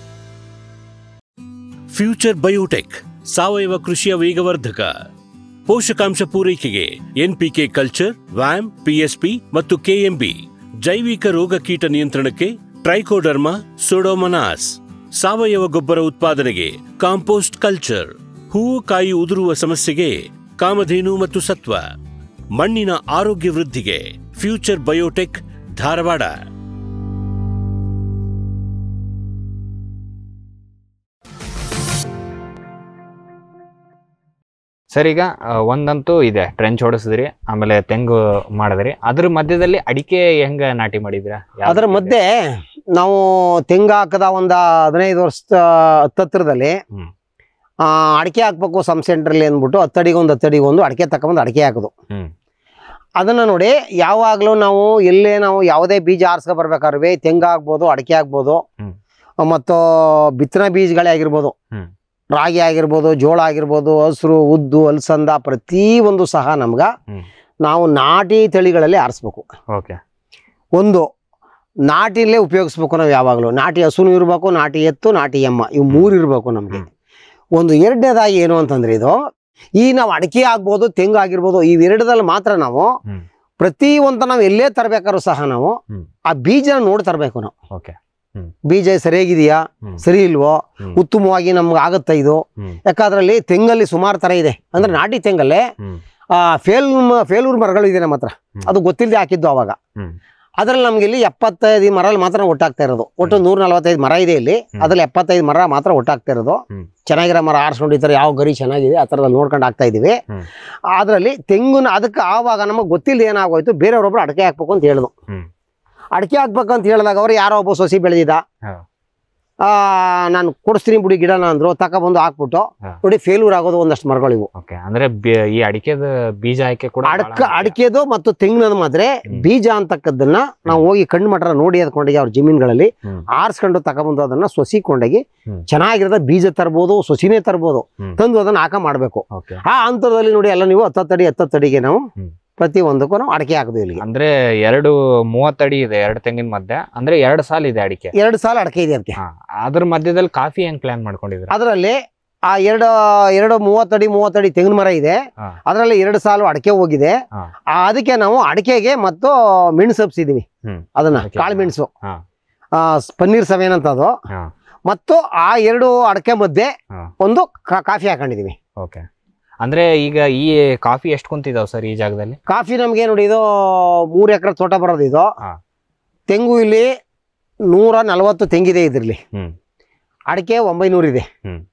ಫ್ಯೂಚರ್ ಬಯೋಟೆಕ್ ಸಾವಯವ ಕೃಷಿಯ ವೇಗವರ್ಧಕ ಪೋಷಕಾಂಶ ಪೂರೈಕೆಗೆ ಎನ್ಪಿಕೆ ಕಲ್ಚರ್ ವ್ಯಾಮ್ ಪಿಎಸ್ಪಿ ಮತ್ತು ಕೆಎಂಬಿ ಜೈವಿಕ ರೋಗ ಕೀಟ ನಿಯಂತ್ರಣಕ್ಕೆ ಟ್ರೈಕೋಡರ್ಮಾ ಸೊಡೋಮನಾಸ್ ಸಾವಯವ ಗೊಬ್ಬರ ಉತ್ಪಾದನೆಗೆ ಕಾಂಪೋಸ್ಟ್ ಕಲ್ಚರ್ ಹೂವು ಕಾಯಿ ಉದುರುವ ಸಮಸ್ಯೆಗೆ ಕಾಮಧೇನು ಮತ್ತು ಸತ್ವ ಮಣ್ಣಿನ ಆರೋಗ್ಯ ವೃದ್ಧಿಗೆ ಫ್ಯೂಚರ್ ಬಯೋಟೆಕ್ ಧಾರವಾಡ ಸರ್ ಈಗ ಆ, ಒಂದಂತೂ ಇದೆ ಟ್ರೆಂಚ್ ಹೊಡಿಸಿದ್ರಿ ಆಮೇಲೆ ತೆಂಗು ಮಾಡಿದ್ರಿ ಅದ್ರ ಮಧ್ಯದಲ್ಲಿ ಅಡಿಕೆ ಹೆಂಗ ನಾಟಿ ಮಾಡಿದ್ರಾ ಯಾವ್ದು ಅದರ ಇದೆ? ಮಧ್ಯೆ ನಾವು ತೆಂಗು ಹಾಕದ ಒಂದು ಹದಿನೈದು ವರ್ಷ ಹತ್ತತ್ರದಲ್ಲಿ ಹ್ಮ್. ಆ, ಅಡಿಕೆ ಹಾಕ್ಬೇಕು ಸಮ್ ಸೆಂಟ್ರಲ್ಲಿ ಅಂದ್ಬಿಟ್ಟು ಹತ್ತಡಿಗೆ ಒಂದು ಹತ್ತಡಿಗೆ ಒಂದು ಅಡಿಕೆ ತಗೊಂಬಂದು ಅಡಿಕೆ ಹಾಕೋದು ಹ್ಮ್. ಅದನ್ನ ನೋಡಿ ಯಾವಾಗಲೂ ನಾವು ಎಲ್ಲೇ ನಾವು ಯಾವುದೇ ಬೀಜ ಆರಿಸ್ಕೊ ಬರ್ಬೇಕಾದ್ರೆ ತೆಂಗು ಆಗ್ಬೋದು ಅಡಿಕೆ ಆಗ್ಬೋದು ಹ್ಮ್. ಮತ್ತು ಬಿತ್ತನೆ ಬೀಜಗಳೇ ಆಗಿರ್ಬೋದು ಹ್ಮ್. ರಾಗಿ ಆಗಿರ್ಬೋದು ಜೋಳ ಆಗಿರ್ಬೋದು ಹಸ್ರು ಉದ್ದು ಅಲಸಂದ ಪ್ರತಿ ಒಂದು ಸಹ ನಮ್ಗೆ ಹ್ಮ್. ನಾವು ನಾಟಿ ತಳಿಗಳಲ್ಲಿ ಆರಿಸ್ಬೇಕು ಓಕೆ ಒಂದು ನಾಟಿಲೇ ಉಪಯೋಗಿಸ್ಬೇಕು ನಾವು ಯಾವಾಗಲೂ ನಾಟಿ ಹಸುನು ಇರಬೇಕು ನಾಟಿ ಎತ್ತು ನಾಟಿ ಎಮ್ಮ ಇವು ಮೂರು ಇರಬೇಕು ನಮಗೆ ಹ್ಮ್. ಒಂದು ಎರಡನೇದಾಗಿ ಏನು ಅಂತಂದ್ರೆ ಇದು ಈ ನಾವು ಅಡಿಕೆ ಆಗ್ಬೋದು ತೆಂಗು ಆಗಿರ್ಬೋದು ಇವೆರಡದಲ್ಲಿ ಮಾತ್ರ ನಾವು ಹ್ಮ್. ಪ್ರತಿ ಒಂದು ನಾವು ಎಲ್ಲೇ ತರಬೇಕಾದ್ರೂ ಸಹ ನಾವು ಹ್ಮ್. ಆ ಬೀಜ ನೋಡಿ ತರಬೇಕು ನಾವು ಓಕೆ ಬೀಜ ಸರಿಯಾಗಿದೆಯಾ ಹ್ಮ್. ಸರಿ ಇಲ್ವೋ ಹ್ಮ್. ಉತ್ತಮವಾಗಿ ನಮ್ಗೆ ಆಗುತ್ತಾ ಇದು ಹ್ಮ್. ಯಾಕಂದ್ರಲ್ಲಿ ತೆಂಗಲ್ಲಿ ಸುಮಾರು ಥರ ಇದೆ ಅಂದ್ರೆ ನಾಟಿ ತೆಂಗಲ್ಲೇ ಹ್ಮ್. ಆ ಫೇಲ್ ಫೇಲೂರ್ ಮರಗಳು ಇದೆ ನಮ್ಮ ಹತ್ರ ಹ್ಮ್. ಅದು ಗೊತ್ತಿಲ್ಲದೆ ಹಾಕಿದ್ದು ಅವಾಗ ಹ್ಮ್. ಅದ್ರಲ್ಲಿ ನಮ್ಗೆ ಇಲ್ಲಿ ಎಪ್ಪತ್ತೈದು ಮರಲ್ಲಿ ಮಾತ್ರ ಒಟ್ಟಾಗ್ತಾ ಇರೋದು ಒಟ್ಟು ನೂರ ನಲವತ್ತೈದು ಮರ ಇದೆ ಇಲ್ಲಿ ಹ್ಮ್. ಅದ್ರಲ್ಲಿ ಎಪ್ಪತ್ತೈದು ಮರ ಮಾತ್ರ ಒಟ್ಟಾಗ್ತಾ ಇರೋದು ಹ್ಮ್. ಚೆನ್ನಾಗಿರೋ ಮರ ಆರಿಸ್ಕೊಂಡಿರ್ತಾರೆ ಯಾವ ಗರಿ ಚೆನ್ನಾಗಿದೆ ಆ ಥರದಲ್ಲಿ ನೋಡ್ಕೊಂಡು ಆಗ್ತಾ ಇದೀವಿ ಹ್ಮ್. ಅದರಲ್ಲಿ ತೆಂಗುನ ಅದಕ್ಕೆ ಆವಾಗ ನಮಗೆ ಗೊತ್ತಿಲ್ಲ ಏನಾಗೋಯ್ತು ಬೇರೆಯವ್ರೊಬ್ರು ಅಡಿಕೆ ಹಾಕ್ಬೇಕು ಅಂತ ಹೇಳಿದ್ರು ಹ್ಮ್. ಅಡಿಕೆ ಹಾಕ್ಬೇಕು ಅಂತ ಹೇಳಿದಾಗ ಅವ್ರು ಯಾರೋ ಒಬ್ಬ ಸೊಸಿ ಬೆಳೆದಿದ್ದ ಹಾ. ಆ, ನಾನು ಕೊಡಿಸ್ತೀನಿ ಬಿಡಿ ಗಿಡನ ಅಂದ್ರು ತಗೊಬಂದು ಹಾಕ್ಬಿಟ್ಟು ಹಾ. ನೋಡಿ ಫೇಲ್ಯೂರ್ ಆಗೋದು ಒಂದಷ್ಟು ಮರಗಳಿವು ಓಕೆ ಅಂದ್ರೆ ಬಿ- ಈ ಅಡಿಕೆದ ಬೀಜ ಆಯ್ಕೆ ಕೂಡ ಬಹಳ ಅಡಕ ಮುಖ್ಯ. ಅಡಿಕೆದು ಮತ್ತು ತೆಂಗಿನದು ಮಾತ್ರ ಹ್ಮ್. ಬೀಜ ಅಂತಕ್ಕದ್ದನ್ನ ನಾವು ಹೋಗಿ ಕಣ್ಣು ಮಟ್ರ ನೋಡಿ ಅದ್ಕೊಂಡೋಗಿ ಅವ್ರ ಜಮೀನುಗಳಲ್ಲಿ ಹ್ಮ್. ಆರಿಸ್ಕೊಂಡು ತಗೊಬಂದು ಅದನ್ನ ಸೊಸಿ ಕೊಂಡೋಗಿ ಹ್ಮ್. ಚೆನ್ನಾಗಿರೋದ ಬೀಜ ತರ್ಬೋದು ಸೊಸಿನೇ ತರ್ಬೋದು ಹ್ಮ್. ತಂದು ಅದನ್ನ ಹಾಕ ಮಾಡಬೇಕು ಓಕೆ ಆ ಹಂತದಲ್ಲಿ ನೋಡಿ ಎಲ್ಲ ನೀವು ಹತ್ತತ್ತಡಿ ಹತ್ತತ್ತಡಿಗೆ ನಾವು ಹ್ಮ್. ಪ್ರತಿ ಒಂದಕ್ಕೂ ನಾವು ಅಡಿಕೆ ಹಾಕುದು ಇಲ್ಲಿಗೆ ಅಂದ್ರೆ ಎರಡು ಮೂವತ್ತಡಿ ಇದೆ ಎರಡು ತೆಂಗಿನ ಮಧ್ಯೆ ಅಂದ್ರೆ ಎರಡು ಸಾಲ ಇದೆ ಅಡಿಕೆ ಎರಡು ಸಾಲ ಅಡಿಕೆ ಇದೆ ಅದಕ್ಕೆ ಹಾ ಅದ್ರ ಮಧ್ಯದಲ್ಲಿ ಕಾಫಿ ಹೆಂಗ್ ಪ್ಲಾನ್ ಮಾಡ್ಕೊಂಡಿದ್ರ ಅದರಲ್ಲಿ ಆ ಎರಡು ಎರಡು ಮೂವತ್ತಡಿ ಮೂವತ್ತಡಿ ತೆಂಗಿನ ಮರ ಇದೆ ಹಾ. ಅದರಲ್ಲಿ ಎರಡು ಸಾಲು ಅಡಿಕೆ ಹೋಗಿದೆ ಹಾ. ಆ, ಅದಕ್ಕೆ ನಾವು ಅಡಿಕೆಗೆ ಮತ್ತು ಮೆಣಸು ಹಬ್ಸಿದೀವಿ ಹ್ಮ್. ಅದನ್ನ ಅದಕ್ಕೆ, ಕಾಳು ಮೆಣಸು ಹಾ. ಆ, ಸ್- ಪನ್ನೀರ್ ಸವೇನ್ ಅಂತ ಅದು ಹಾ. ಮತ್ತು ಆ ಎರಡು ಅಡಕೆ ಮಧ್ಯೆ ಹಾ. ಒಂದು ಕಾ- ಕಾಫಿ ಹಾಕೊಂಡಿದೀವಿ ಓಕೆ ಅಂದ್ರೆ ಈಗ ಈ ಕಾಫಿ ಎಷ್ಟು ಕುಂತಿದಾವ್ ಸರ್ ಈ ಜಾಗದಲ್ಲಿ ಕಾಫಿ ನಮ್ಗೆ ನೋಡಿ ಇದು ಮೂರು ಎಕರೆ ತೋಟ ಬರೋದು ಇದು ಹಾ. ತೆಂಗು ಇಲ್ಲಿ ನೂರ ನಲವತ್ತು ತೆಂಗಿದೆ ಇದ್ರಲ್ಲಿ ಹ್ಮ್. ಅಡಿಕೆ ಒಂಬೈನೂರು ಇದೆ ಹ್ಮ್.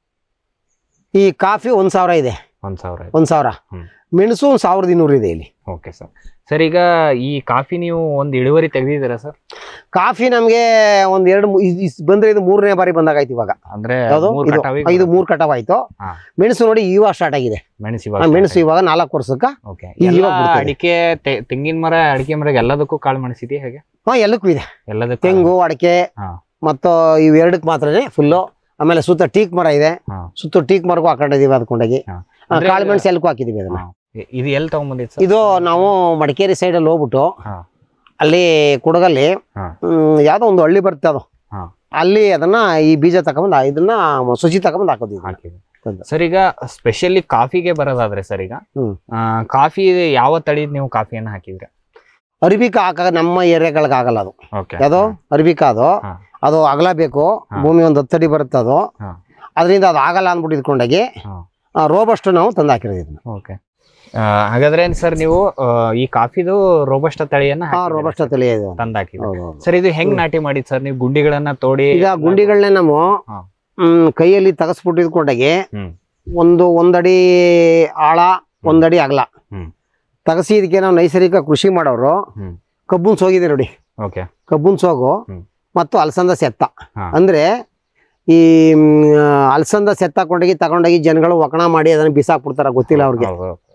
ಈ ಕಾಫಿ ಒಂದ್ ಸಾವಿರ ಇದೆ ಒಂದ್ ಸಾವಿರ ಒಂದ್ ಸಾವಿರ ಹ್ಮ್. ಮೆಣಸು ಒಂದ್ ಸಾವಿರದ ಇನ್ನೂರು ಇದೆ ಇಲ್ಲಿ ಓಕೆ ಸರ್ ಸರ್ ಈಗ ಈ ಕಾಫಿ ನೀವು ಒಂದ್ ಇಳುವರಿ ತೆಗೆದಿದ್ದೀರಾ ಸರ್ ಕಾಫಿ ನಮ್ಗೆ ಒಂದ್ ಎರಡು ಮೂ- ಇದ್- ಇದ್ ಬಂದ್ರೆ ಇದು ಮೂರನೇ ಬಾರಿ ಬಂದಾಗಾಯ್ತು ಇವಾಗ ಅಂದ್ರೆ ಯಾವುದು ಮೂರ್ ಇದು ಕಟಾವಿಗೆ ಇದು ಬರುತ್ತೆ. ಮೂರ್ ಕಟಾವ್ ಆಯ್ತು ಹಾ. ಮೆಣಸು ನೋಡಿ ಇವಾಗ ಸ್ಟಾರ್ಟ್ ಆಗಿದೆ ಮೆಣಸು ಆ, ಇವಾಗ ಮೆಣಸು ಇವಾಗ ನಾಲ್ಕು ವರ್ಷಕ್ಕ ಓಕೆ ಈಗ ಎಲ್ಲ ಇವಾಗ ಬಿಡ್ತದೆ. ಅಡಿಕೆ te- ತೆಂಗಿನ ಮರ ಅಡಿಕೆ ಮರ ಎಲ್ಲದಕ್ಕೂ ಕಾಳು ಮೆಣಸಿದೆಯಾ ಹೇಗೆ ಹಾ ಎಲ್ಲಕ್ಕೂ ಇದೆ ಎಲ್ಲದಕ್ಕೂ ತೆಂಗು ಅಡಿಕೆ ಹಾ. ಮತ್ತು ಇವು ಎರಡಕ್ಕೆ ಮಾತ್ರನೇ ಫುಲ್ಲು ಆಮೇಲೆ ಸುತ್ತ ಟೀಕ್ ಮರ ಇದೆ ಹಾ. ಸುತ್ತ ಟೀಕ್ ಮರಗೂ ಹಾಕೊಂಡಿದೀವಿ ಅದಕ್ಕೊಂಡಾಗಿ ಹಾ. ಅಂದ್ರೆ ಕಾಳು ಮೆಣಸು ಎಲ್ಲಕ್ಕೂ ಹಾಕಿದೀವಿ ಅದನ್ನ ಹಾ. ಇ- ಇದು ಎಲ್ಲಿ ತಗೊಂಬಂದಿತ್ತು ಸರ್ ಇದು ನಾವು ಮಡಿಕೇರಿ ಸೈಡಲ್ಲಿ ಹೋಗ್ಬಿಟ್ಟು ಹಾ. ಅಲ್ಲಿ ಕುಡಗಲ್ಲಿ ಹಾ. ಹ್ಮ್, ಯಾವ್ದೋ ಒಂದು ಹಳ್ಳಿ ಬರುತ್ತೆ ಅದು ಹಾ. ಅಲ್ಲಿ ಅದನ್ನ ಈ ಬೀಜ ತಗೊಂಬಂದು ಇದನ್ನ ಸುಚಿ ತಗೊಂಬಂದು ಹಾಕೋದಿದ್ವಿ ಹಾಕಿದೆ ಹೌದು. ಸರ್ ಈಗ ಸ್ಪೆಷಲಿ ಕಾಫಿಗೆ ಬರೋದಾದ್ರೆ ಸರ್ ಈಗ ಹ್ಮ್. ಆ, ಕಾಫಿ ಯಾವ ತಳಿದ್ ನೀವು ಕಾಫಿಯನ್ನು ಹಾಕಿದ್ರೆ ಅರಿಬಿಕಾ ಹಾಕ ನಮ್ಮ ಏರಿಯಾಗಳಿಗೆ ಆಗಲ್ಲ ಅದು ಓಕೆ ಯಾವ್ದು ಅರಿಬಿಕಾ ಅದು ಹಾ. ಅದು ಅಗಲ ಬೇಕು ಹಾ. ಭೂಮಿ ಒಂದು ಹತ್ತಡಿ ಬರುತ್ತೆ ಅದು ಹಾ. ಅದರಿಂದ ಅದು ಆಗಲ್ಲ ಅಂದ್ಬಿಟ್ಟು ಇದ್ಕೊಂಡಾಗಿ ಹಾ. ರೋಬಸ್ಟ್ ನಾವು ತಂದು ಹಾಕಿರೋದು ಇದನ್ನ ಓಕೆ ಹಾಗಾದ್ರೆ ಸರ್ ನೀವು ಆ, ಈ ಕಾಫಿದು ರೋಬಸ್ಟ ತಳಿಯನ್ನ ಹಾ ರೋಬಸ್ಟ್ ತಳಿ ಇದು ತಂದು ಹಾಕಿದ್ರಿ ಹೌದು, ಹೌದು. ಸರ್ ಇದು ಹೆಂಗ್ ನಾಟಿ ಮಾಡಿದ್ ಸರ್ ನೀವು ಗುಂಡಿಗಳನ್ನ ತೋಡಿ ಈಗ ಗುಂಡಿಗಳನ್ನೇ ನಾವು ಹಾ. ಹ್ಮ್, ಕೈಯಲ್ಲಿ ತಗಸ್ಬಿಟ್ಟು ಇದ್ಕೊಂಡಾಗಿ ಹ್ಮ್. ಒಂದು ಒಂದಡಿ ಆಳ ಒಂದಡಿ ಅಗಲ ಹ್ಮ್. ತಗಸಿ ಇದಕ್ಕೆ ನಾವು ನೈಸರ್ಗಿಕ ಕೃಷಿ ಮಾಡೋರು ಹ್ಮ್. ಕಬ್ಬುನ್ ಸೋಗಿದೆ ನೋಡಿ ಓಕೆ ಕಬ್ಬುನ್ ಸೋಗು ಹ್ಮ್. ಮತ್ತು ಅಲಸಂದ ಸೆತ್ತ ಹಾ. ಅಂದ್ರೆ ಈ ಮ್, ಅಲಸಂದ ಸೆತ್ತ ಕೊಂಡೋಗಿ ತಗೊಂಡೋಗಿ ಜನಗಳು ಒಕಣ ಮಾಡಿ ಅದನ್ನ ಬಿಸಾಕ್ಬಿಡ್ತಾರ ಗೊತ್ತಿಲ್ಲ ಅವ್ರಿಗೆ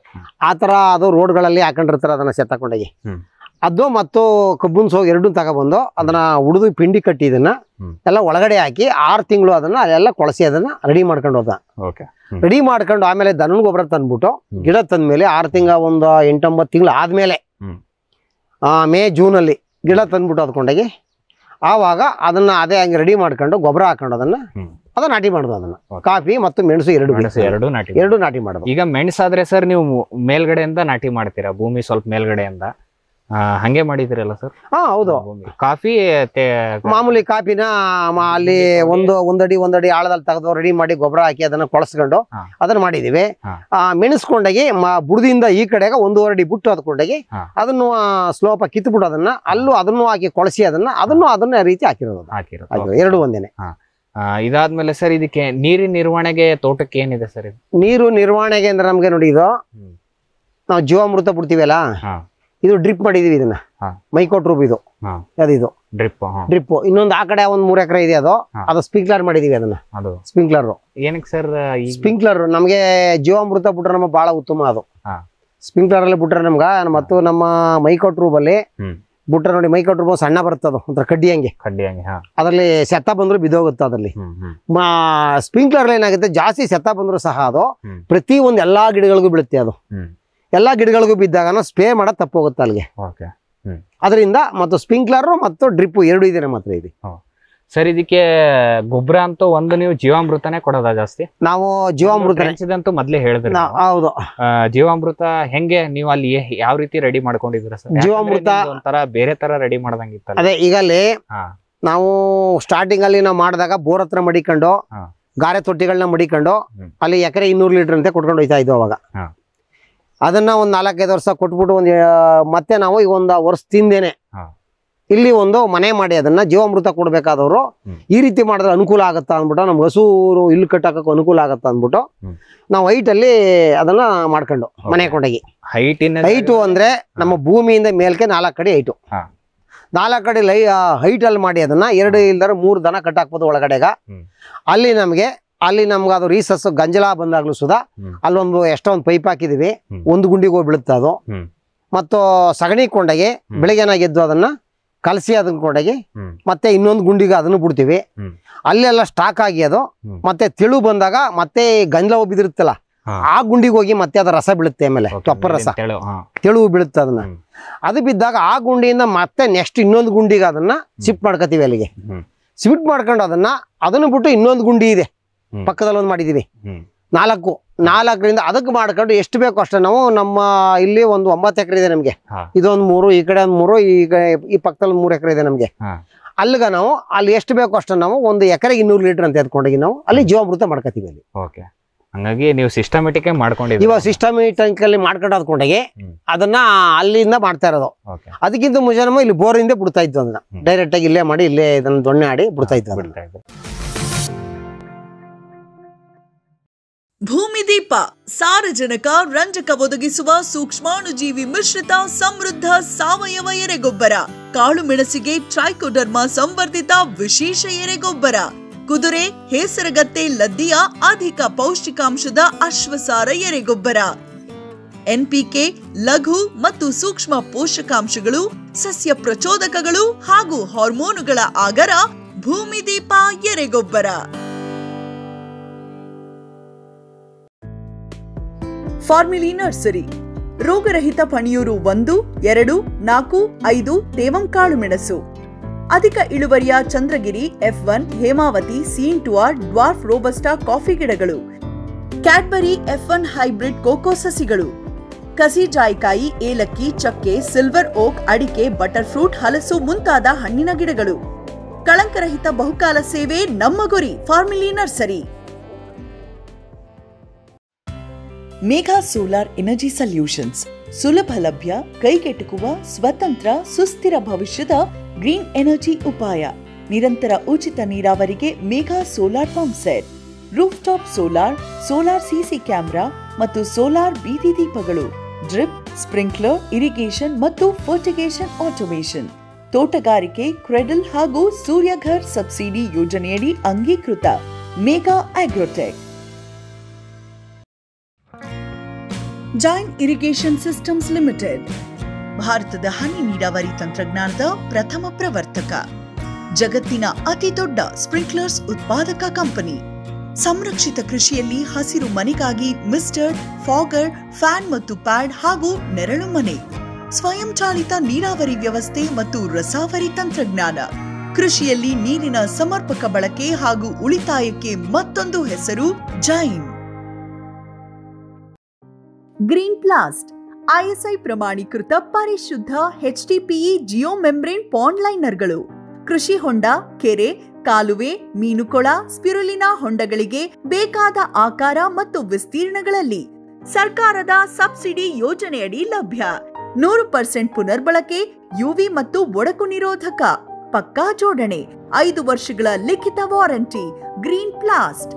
ಆ ತರ ಅದು ರೋಡ್ಗಳಲ್ಲಿ ಹಾಕೊಂಡಿರ್ತಾರೆ ಅದನ್ನ ಸೆತ್ತಕೊಂಡೋಗಿ ಹ್ಮ್. ಅದು ಮತ್ತು ಕಬ್ಬುನ್ ಸೋಗು ಎರಡು ತಗೊಬಂದು ಅದನ್ನ ಉಡಿದು ಪಿಂಡಿ ಕಟ್ಟಿ ಇದನ್ನ ಹ್ಮ್. ಎಲ್ಲ ಒಳಗಡೆ ಹಾಕಿ ಆರು ತಿಂಗಳು ಅದನ್ನ ಅಲ್ಲೆಲ್ಲ ಕೊಳಸಿ ಅದನ್ನ ರೆಡಿ ಮಾಡ್ಕೊಂಡು ಹೋದ ಓಕೆ ರೆಡಿ ಮಾಡ್ಕೊಂಡು ಆಮೇಲೆ ದನನ ಗೊಬ್ಬರ ತಂದ್ಬಿಟ್ಟು ಹ್ಮ್. ಗಿಡ ತಂದ್ಮೇಲೆ ಆರು ತಿಂಗ ಒಂದು ಎಂಟೊಂಬತ್ತು ತಿಂಗಳು ಆದ್ಮೇಲೆ ಹ್ಮ್. ಆ, ಮೇ ಜೂನಲ್ಲಿ ಗಿಡ ತಂದ್ಬಿಟ್ಟು ಅದ್ಕೊಂಡಾಗಿ ಆವಾಗ ಅದನ್ನ ಅದೇ ಹಂಗೆ ರೆಡಿ ಮಾಡ್ಕೊಂಡು ಗೊಬ್ಬರ ಹಾಕೊಂಡು ಅದನ್ನ ಹ್ಮ್. ಅದನ್ನ ನಾಟಿ ಮಾಡೋದು ಅದನ್ನ Okay. ಕಾಫಿ ಮತ್ತು ಮೆಣಸು ಎರಡು ಮೆಣಸು ಬೇಕು. ಎರಡು ನಾಟಿ ಎರಡು ನಾಟಿ ಮಾಡೋದು ಈಗ ಮೆಣಸಾದ್ರೆ ಸರ್ ನೀವು ಮೇಲ್ಗಡೆಯಿಂದ ನಾಟಿ ಮಾಡ್ತೀರಾ ಭೂಮಿ ಸ್ವಲ್ಪ ಮೇಲ್ಗಡೆಯಿಂದ ಆ, ಹಂಗೆ ಮಾಡಿದಿರಲ್ಲ ಸರ್ ಹಾ ಹೌದು ಕಾಫಿ ತೆ- ಮಾಮೂಲಿ ಕಾಪಿನ ಮ- ಅಲ್ಲಿ ಒಂದು ಒಂದಡಿ ಒಂದಡಿ ಆಳದಲ್ಲಿ ತೆಗೆದು ರೆಡಿ ಮಾಡಿ ಗೊಬ್ಬರ ಹಾಕಿ ಅದನ್ನ ಕೊಳಸ್ಕೊಂಡು ಹಾ. ಅದನ್ನ ಮಾಡಿದೀವಿ ಹಾ. ಆ ಮೆಣಸ್ಕೊಂಡಾಗಿ ಮ- ಬುಡದಿಂದ ಈ ಕಡೆಗೆ ಒಂದೂವರೆ ಅಡಿ ಬುಟ್ಟು ಅದ್ಕೊಂಡಾಗಿ ಹಾ. ಅದನ್ನು ಸ್ಲೋಪ ಕಿತ್ಬಿಟ್ಟು ಅದನ್ನ ಅಲ್ಲೂ ಅದನ್ನು ಹಾಕಿ ಕೊಳಸಿ ಅದನ್ನ ಅದನ್ನು ಅದನ್ನ ರೀತಿ ಹಾಕಿರೋದು ಅದು. ಹಾಕಿರೋದು ಹಾಕಿರೋದು. ಎರಡು ಒಂದೇನೆ ಆ, ಇದಾದ್ಮೇಲೆ ಸರ್ ಇದಕ್ಕೆ ನೀರಿನ ನಿರ್ವಹಣೆಗೆ ತೋಟಕ್ಕೆ ಏನಿದೆ ಸರ್ ಇದು ನೀರು ನಿರ್ವಹಣೆಗೆ ಅಂದ್ರೆ ನಮ್ಗೆ ನೋಡಿ ಇದು ಹ್ಮ್. ನಾವು ಜೀವಾಮೃತ ಬಿಡ್ತೀವಲ್ಲ ಹಾ. ಇದು ಡ್ರಿಪ್ ಮಾಡಿದೀವಿ ಇದನ್ನ ಹಾ. ಮೈಕೋಟ್ ರೂಪ್ ಇದು ಹಾ. ಅದಿದು ಡ್ರಿಪ್ ಡ್ರಿಪ್ ಇನ್ನೊಂದು ಆ ಕಡೆ ಒಂದ್ ಮೂರ್ ಎಕರೆ ಇದೆ ಅದು ಹಾ. ಅದು ಸ್ಪ್ರಿಂಕ್ಲರ್ ಮಾಡಿದೀವಿ ಅದನ್ನ ಅದು ಸ್ಪ್ರಿಂಕ್ಲರ್ ಏನಕ್ಕೆ ಸರ್ ಈ ಸ್ಪ್ರಿಂಕ್ಲರ್ ನಮಗೆ ಜೀವಾಮೃತ ಬಿಟ್ರೆ ನಮಗೆ ಬಹಳ ಉತ್ತಮ ಅದು ಹಾ. ಸ್ಪ್ರಿಂಕ್ಲರ್ ಅಲ್ಲಿ ಬಿಟ್ರೆ ನಮ್ಗ ಮತ್ತು ನಮ್ಮ ಮೈಕೋಟ್ ರೂಬ್ ಅಲ್ಲಿ ಹ್ಮ್. ಬಿಟ್ರೆ ನೋಡಿ ಮೈಕೋಟ್ ರೂಬ್ ಸಣ್ಣ ಬರ್ತದ ಒಂಥರ ಕಡ್ಡಿ ಹಂಗೆ ಕಡ್ಡಿ ಹಂಗೆ ಹಾ ಅದ್ರಲ್ಲಿ ಸೆತ್ತ ಬಂದ್ರು ಬಿದ್ದೋಗುತ್ತೆ ಅದ್ರಲ್ಲಿ ಹ್ಮ್ ಹ್ಮ್ ಮಾ ಸ್ಪ್ರಿಂಕ್ಲರ್ ಏನಾಗುತ್ತೆ ಜಾಸ್ತಿ ಸೆತ್ತ ಬಂದ್ರು ಸಹ ಅದು ಹ್ಮ್. ಪ್ರತಿ ಒಂದ್ ಎಲ್ಲಾ ಗಿಡಗಳಿಗೂ ಬೀಳುತ್ತೆ ಅದು ಹ್ಮ್. ಎಲ್ಲಾ ಗಿಡಗಳಿಗೂ ಬಿದ್ದಾಗ ಸ್ಪ್ರೇ ಮಾಡೋದು ತಪ್ಪೋಗುತ್ತೆ ಅಲ್ಲಿಗೆ ಓಕೆ ಅದರಿಂದ ಮತ್ತು ಸ್ಪ್ರಿಂಕ್ಲರ್ ಮತ್ತು ಡ್ರಿಪ್ ಎರಡು ಇದೆ ನಮ್ಮ ಹತ್ರ ಇದೆ ಸರ್ ಇದಕ್ಕೆ ಗೊಬ್ಬರ ಅಂತೂ ಒಂದು ನೀವು ಜೀವಾಮೃತನೇ ಕೊಡೋದಾ ಜಾಸ್ತಿ ನಾವು ಜೀವಾಮೃತ ಅಂತೂ ಮೊದ್ಲೇ ಹೇಳಿದ್ರಿ ನಾ- ಹೌದು ಆ, ಜೀವಾಮೃತ ಹೆಂಗೆ ನೀವು ಅಲ್ಲಿ ಏ- ಯಾವ ರೀತಿ ರೆಡಿ ಮಾಡ್ಕೊಂಡಿದ್ದೀರಾ ಸರ್ ಜೀವಾಮೃತ- ಒಂಥರ ಬೇರೆ ತರ ರೆಡಿ ಮಾಡ್ದಂಗಿತ್ತಲ್ಲ ಅದೇ ಈಗ ಅಲ್ಲಿ ಹಾ. ನಾವು ಸ್ಟಾರ್ಟಿಂಗ್ ಅಲ್ಲಿ ನಾವು ಮಾಡಿದಾಗ ಬೋರ್ ಹತ್ರ ಮಡಿಕೊಂಡು ಹಾ. ಗಾರೆ ತೊಟ್ಟಿಗಳನ್ನ ಮಡಿಕೊಂಡು ಹ್ಮ್. ಅಲ್ಲಿ ಎಕರೆ ಇನ್ನೂರು ಲೀಟರ್ ಅಂತೆ ಕೊಟ್ಕೊಂಡು ಹೋಯ್ತಾ ಇದ್ವು ಅವಾಗ ಹಾ. ಅದನ್ನ ಒಂದ್ ನಾಲ್ಕೈದು ವರ್ಷ ಕೊಟ್ಬಿಟ್ಟು ಒಂದು ಮತ್ತೆ ನಾವು ಈಗ ಒಂದು ವರ್ಷ ತಿಂದೇನೆ ಹಾ. ಇಲ್ಲಿ ಒಂದು ಮನೆ ಮಾಡಿ ಅದನ್ನ ಜೀವಾಮೃತ ಕೊಡ್ಬೇಕಾದವರು ಹ್ಮ್. ಈ ರೀತಿ ಮಾಡಿದ್ರೆ ಅನುಕೂಲ ಆಗತ್ತಾ ಅಂದ್ಬಿಟ್ಟು ನಮ್ಗೆ ಹಸೂರು ಇಲ್ಲಿ ಕಟ್ಟಕ್ಕೆ ಅನುಕೂಲ ಆಗತ್ತಾ ಅಂದ್ಬಿಟ್ಟು ಹ್ಮ್. ನಾವು ಹೈಟ್ ಅಲ್ಲಿ ಅದನ್ನ ಮಾಡ್ಕೊಂಡು ಮನೆ ಕೊಂಡೋಗಿ ಹೈಟಿನ ಹೈಟು ಅಂದ್ರೆ ನಮ್ಮ ಭೂಮಿಯಿಂದ ಮೇಲ್ಕೆ ನಾಲ್ಕು ಕಡೆ ಹೈಟು ಹಾ. ನಾಲ್ಕು ಕಡೆ ಲೈ ಹೈಟ್ ಅಲ್ಲಿ ಮಾಡಿ ಅದನ್ನ ಎರಡು ಇಲ್ದಾರ ಮೂರು ದನ ಕಟ್ಟಾಕ್ಬೋದು ಒಳಗಡೆಗ ಹ್ಮ್. ಅಲ್ಲಿ ನಮಗೆ ಅಲ್ಲಿ ನಮ್ಗೆ ಅದು ರೀಸಸ್ ಗಂಜಲ ಬಂದಾಗ್ಲೂ ಸುಧಾ ಹ್ಮ್. ಅಲ್ಲೊಂದು ಎಷ್ಟೊಂದು ಪೈಪ್ ಹಾಕಿದೀವಿ ಹ್ಮ್. ಒಂದು ಗುಂಡಿಗೆ ಹೋಗಿ ಬೀಳುತ್ತೆ ಅದು ಹ್ಮ್. ಮತ್ತು ಸಗಣಿ ಕೊಂಡಾಗಿ ಹ್ಮ್. ಬೆಳಗ್ಗೆನ ಎದ್ದು ಅದನ್ನ ಕಲಸಿ ಅದನ್ನ ಕೊಂಡಾಗಿ ಹ್ಮ್. ಮತ್ತೆ ಇನ್ನೊಂದು ಗುಂಡಿಗೆ ಅದನ್ನು ಬಿಡ್ತೀವಿ ಹ್ಮ್. ಅಲ್ಲೆಲ್ಲ ಸ್ಟಾಕ್ ಆಗಿ ಅದು ಹ್ಮ್. ಮತ್ತೆ ತಿಳು ಬಂದಾಗ ಮತ್ತೆ ಗಂಜಲ ಬಿದಿರುತ್ತಲ್ಲ ಹಾ. ಆ ಗುಂಡಿಗೆ ಹೋಗಿ ಮತ್ತೆ ಅದ ರಸ ಬೀಳುತ್ತೆ ಆಮೇಲೆ Okay, ಚೊಪ್ಪ ರಸ ಮೇಲಿನ ತೆಳು, ಹಾ. ತೆಳುವು ಬೀಳುತ್ತೆ ಅದನ್ನ ಹ್ಮ್. ಅದು ಬಿದ್ದಾಗ ಆ ಗುಂಡಿಯಿಂದ ಮತ್ತೆ ನೆಕ್ಸ್ಟ್ ಇನ್ನೊಂದು ಗುಂಡಿಗೆ ಅದನ್ನ ಶಿಫ್ಟ್ ಮಾಡ್ಕೋತೀವಿ ಅಲ್ಲಿಗೆ ಹ್ಮ್. ಶಿಫ್ಟ್ ಮಾಡ್ಕೊಂಡು ಅದನ್ನ ಅದನ್ನು ಬಿಟ್ಟು ಇನ್ನೊಂದು ಗುಂಡಿ ಇದೆ ಹ್ಮ್. ಪಕ್ಕದಲ್ಲಿ ಒಂದು ಮಾಡಿದೀವಿ ಹ್ಮ್. ನಾಲ್ಕು ನಾಲ್ಕರಿಂದ ಅದಕ್ಕೆ ಮಾಡ್ಕೊಂಡು ಎಷ್ಟು ಬೇಕು ಅಷ್ಟೇ ನಾವು ನಮ್ಮ ಇಲ್ಲಿ ಒಂದು ಒಂಬತ್ತು ಎಕರೆ ಇದೆ ನಮಗೆ ಹಾ. ಇದೊಂದು ಮೂರು ಈ ಕಡೆ ಒಂದು ಮೂರು ಈ ಕಡೆ ಈ ಪಕ್ಕದಲ್ಲಿ ಮೂರು ಎಕರೆ ಇದೆ ನಮಗೆ ಹಾ. ಅಲ್ಲಿಗ ನಾವು ಅಲ್ಲಿ ಎಷ್ಟು ಬೇಕು ಅಷ್ಟು ನಾವು ಒಂದು ಎಕರೆಗೆ ಇನ್ನೂರು ಲೀಟರ್ ಅಂತ ಎತ್ಕೊಂಡೋಗಿ ನಾವು ಅಲ್ಲಿ ಜೀವಾಮೃತ ಮಾಡ್ಕೋತೀವಿ ಅಲ್ಲಿ ಓಕೆ ಹಂಗಾಗಿ ನೀವು ಸಿಸ್ಟಮೆಟಿಕ್ ಮಾಡ್ಕೊಂಡಿದ್ದೀರಿ ಇವಾಗ ಸಿಸ್ಟಮಿಕ್ ಅಲ್ಲಿ ಮಾಡ್ಕೊಂಡು ಅದ್ಕೊಂಡಾಗೆ ಹ್ಮ್. ಅದನ್ನ ಅಲ್ಲಿಂದ ಮಾಡ್ತಾ ಇರೋದು ಓಕೆ ಅದಕ್ಕಿಂತ ಮುಂಚೆ ನಮ್ಮ ಇಲ್ಲಿ ಬೋರಿಂದ ಬಿಡ್ತಾ ಇದ್ವು ಅದನ್ನ ಹ್ಮ್. ಡೈರೆಕ್ಟ್ ಆಗಿ ಇಲ್ಲೇ ಮಾಡಿ ಇಲ್ಲೇ ಇದನ್ನ ದೊಣ್ಣೆ ಆಡಿ ಬಿಡ್ತಾ ಇದ್ವು ಅದನ್ನ ಬಿಡ್ತಾ ಇದ್ದೀರಿ. ಭೂಮಿದೀಪ ಸಾರಜನಕ ರಂಜಕ ಒದಗಿಸುವ ಸೂಕ್ಷ್ಮಾಣುಜೀವಿ ಮಿಶ್ರಿತ ಸಮೃದ್ಧ ಸಾವಯವ ಎರೆಗೊಬ್ಬರ ಕಾಳು ಮೆಣಸಿಗೆ ಟ್ರೈಕೋಡರ್ಮ ಸಂವರ್ಧಿತ ವಿಶೇಷ ಎರೆಗೊಬ್ಬರ ಕುದುರೆ ಹೇಸರಗತ್ತೆ ಲದ್ದಿಯ ಅಧಿಕ ಪೌಷ್ಟಿಕಾಂಶದ ಅಶ್ವಸಾರ ಎರೆಗೊಬ್ಬರ ಎನ್ಪಿಕೆ ಲಘು ಮತ್ತು ಸೂಕ್ಷ್ಮ ಪೋಷಕಾಂಶಗಳು ಸಸ್ಯ ಪ್ರಚೋದಕಗಳು ಹಾಗೂ ಹಾರ್ಮೋನುಗಳ ಆಗರ ಭೂಮಿದೀಪ ಎರೆಗೊಬ್ಬರ ಫಾರ್ಮಿಲಿ ನರ್ಸರಿ ರೋಗರಹಿತ ಪಣಿಯೂರು ಒಂದು ಎರಡು ನಾಲ್ಕು ಐದು ತೇವಂಕಾಳು ಮೆಣಸು ಅಧಿಕ ಇಳುವರಿಯ ಚಂದ್ರಗಿರಿ ಎಫ್ ಒನ್ ಹೇಮಾವತಿ ಸೀನ್ ಟು ಆರ್ ಡ್ವಾರ್ಫ್ ರೋಬಸ್ಟಾ ಕಾಫಿ ಗಿಡಗಳು Cadbury F one hybrid cocoa ಸಸಿಗಳು ಕಸಿ ಜಾಯಿಕಾಯಿ ಏಲಕ್ಕಿ ಚಕ್ಕೆ ಸಿಲ್ವರ್ ಓಕ್ ಅಡಿಕೆ ಬಟರ್ ಫ್ರೂಟ್ ಹಲಸು ಮುಂತಾದ ಹಣ್ಣಿನ ಗಿಡಗಳು ಕಳಂಕರಹಿತ ಬಹುಕಾಲ ಸೇವೆ ನಮ್ಮ ಗುರಿ ಫಾರ್ಮಿಲಿ nursery Megha solar energy solutions ಸುಲಭ ಲಭ್ಯ ಕೈಗೆಟುಕುವ ಸ್ವತಂತ್ರ ಸುಸ್ಥಿರ ಭವಿಷ್ಯದ ಗ್ರೀನ್ ಎನರ್ಜಿ ಉಪಾಯ ನಿರಂತರ ಉಚಿತ ನೀರಾವರಿಗೆ Megha solar pump set roof top solar solar CC camera ಮತ್ತು ಸೋಲಾರ್ ಬೀದಿ ದೀಪಗಳು ಡ್ರಿಪ್ ಸ್ಪ್ರಿಂಕ್ಲರ್ ಇರಿಗೇಷನ್ ಮತ್ತು ಫರ್ಟಿಗೇಷನ್ ಆಟೋಮೇಷನ್ ತೋಟಗಾರಿಕೆ ಕ್ರೆಡಲ್ ಹಾಗೂ ಸೂರ್ಯಘರ್ ಸಬ್ಸಿಡಿ ಯೋಜನೆಯಡಿ ಅಂಗೀಕೃತ Megha agrotech Jain irrigation systems limited ಭಾರತದ ಹನಿ ನೀರಾವರಿ ತಂತ್ರಜ್ಞಾನದ ಪ್ರಥಮ ಪ್ರವರ್ತಕ ಜಗತ್ತಿನ ಅತಿ ದೊಡ್ಡ ಸ್ಪ್ರಿಂಕ್ಲರ್ಸ್ ಉತ್ಪಾದಕ ಕಂಪನಿ ಸಂರಕ್ಷಿತ ಕೃಷಿಯಲ್ಲಿ ಹಸಿರು ಮನೆಗಾಗಿ ಮಿಸ್ಟರ್ ಫಾಗರ್ ಫ್ಯಾನ್ ಮತ್ತು ಪ್ಯಾಡ್ ಹಾಗೂ ನೆರಳು ಮನೆ ಸ್ವಯಂ ಚಾಲಿತ ನೀರಾವರಿ ವ್ಯವಸ್ಥೆ ಮತ್ತು ರಸಾವರಿ ತಂತ್ರಜ್ಞಾನ ಕೃಷಿಯಲ್ಲಿ ನೀರಿನ ಸಮರ್ಪಕ ಬಳಕೆ ಹಾಗೂ ಉಳಿತಾಯಕ್ಕೆ ಮತ್ತೊಂದು ಹೆಸರು ಜೈನ್ ಗ್ರೀನ್ ಪ್ಲಾಸ್ಟ್ ಐಎಸ್ಐ ಪ್ರಮಾಣೀಕೃತ ಪರಿಶುದ್ಧ ಎಚ್ಡಿಪಿಇ ಜಿಯೋ ಮೆಂಬ್ರೇನ್ ಪಾಂಡ್ ಲೈನರ್ಗಳು ಕೃಷಿ ಹೊಂಡ ಕೆರೆ ಕಾಲುವೆ ಮೀನುಕೊಳ ಸ್ಪಿರುಲಿನಾ ಹೊಂಡಗಳಿಗೆ ಬೇಕಾದ ಆಕಾರ ಮತ್ತು ವಿಸ್ತೀರ್ಣಗಳಲ್ಲಿ ಸರ್ಕಾರದ ಸಬ್ಸಿಡಿ ಯೋಜನೆಯಡಿ ಲಭ್ಯ ನೂರು ಪರ್ಸೆಂಟ್ ಪುನರ್ಬಳಕೆ ಯುವಿ ಮತ್ತು ಒಡಕು ನಿರೋಧಕ ಪಕ್ಕಾ ಜೋಡಣೆ ಐದು ವರ್ಷಗಳ ಲಿಖಿತ ವಾರಂಟಿ ಗ್ರೀನ್ ಪ್ಲಾಸ್ಟ್